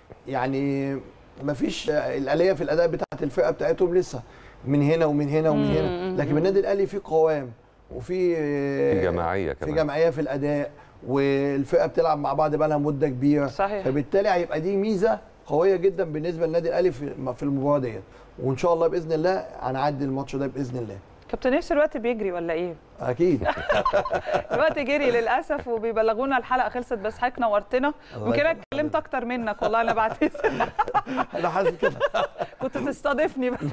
يعني ما فيش الاليه في الاداء بتاعت الفرقه بتاعتهم لسه من هنا ومن هنا ومن مم. هنا لكن النادي الاهلي فيه قوام وفي في جماعيه في كمان جمعيه في الاداء والفرقه بتلعب مع بعض بقى لها مده كبيره صحيح. فبالتالي هيبقى دي ميزه قويه جدا بالنسبه للنادي الاهلي في في المباراه ديت وان شاء الله باذن الله هنعدي الماتش ده باذن الله كابتن ياسر الوقت بيجري ولا ايه؟ اكيد الوقت جري للاسف وبيبلغونا الحلقه خلصت بس حضرتك نورتنا الله يمكن انا يخليك. اتكلمت اكتر منك والله انا بعتذر انا حاسس كده كنت تستضيفني بقى.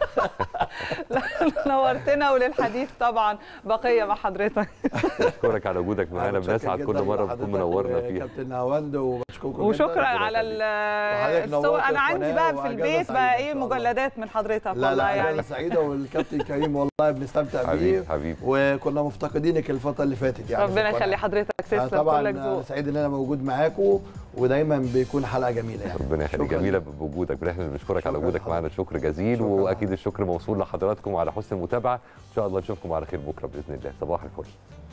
لا، نورتنا وللحديث طبعا بقيه مع حضرتك اشكرك على وجودك معانا متشكر بنسعد كل جداً مره لحضرتك بتكون منورنا فيها كابتن نواند وبشكركم وشكرا جداً. على ال- وحضرتك الصور نورت انا عندي القناة بقى في وأجازة البيت سعيدة بقى إن ايه شاء الله. مجلدات من حضرتك لا والله لا يعني اجازه سعيده والكابتن كريم والله بنستمتع حبيبي بيه حبيبي وكنا مفتقدينك الفتره اللي فاتت يعني في ربنا القناة. يخلي حضرتك آه، تسلم كلك طبعا ذوق سعيد ان انا موجود معاكم ودايما بيكون حلقه جميله يعني ربنا يخليك شكراً جميله لك. بوجودك احنا اللي بنشكرك على شكراً وجودك لحضرتك. معانا شكر جزيل شكراً واكيد الشكر موصول لحضراتكم على حسن المتابعه ان شاء الله نشوفكم على خير بكره باذن الله صباح الفل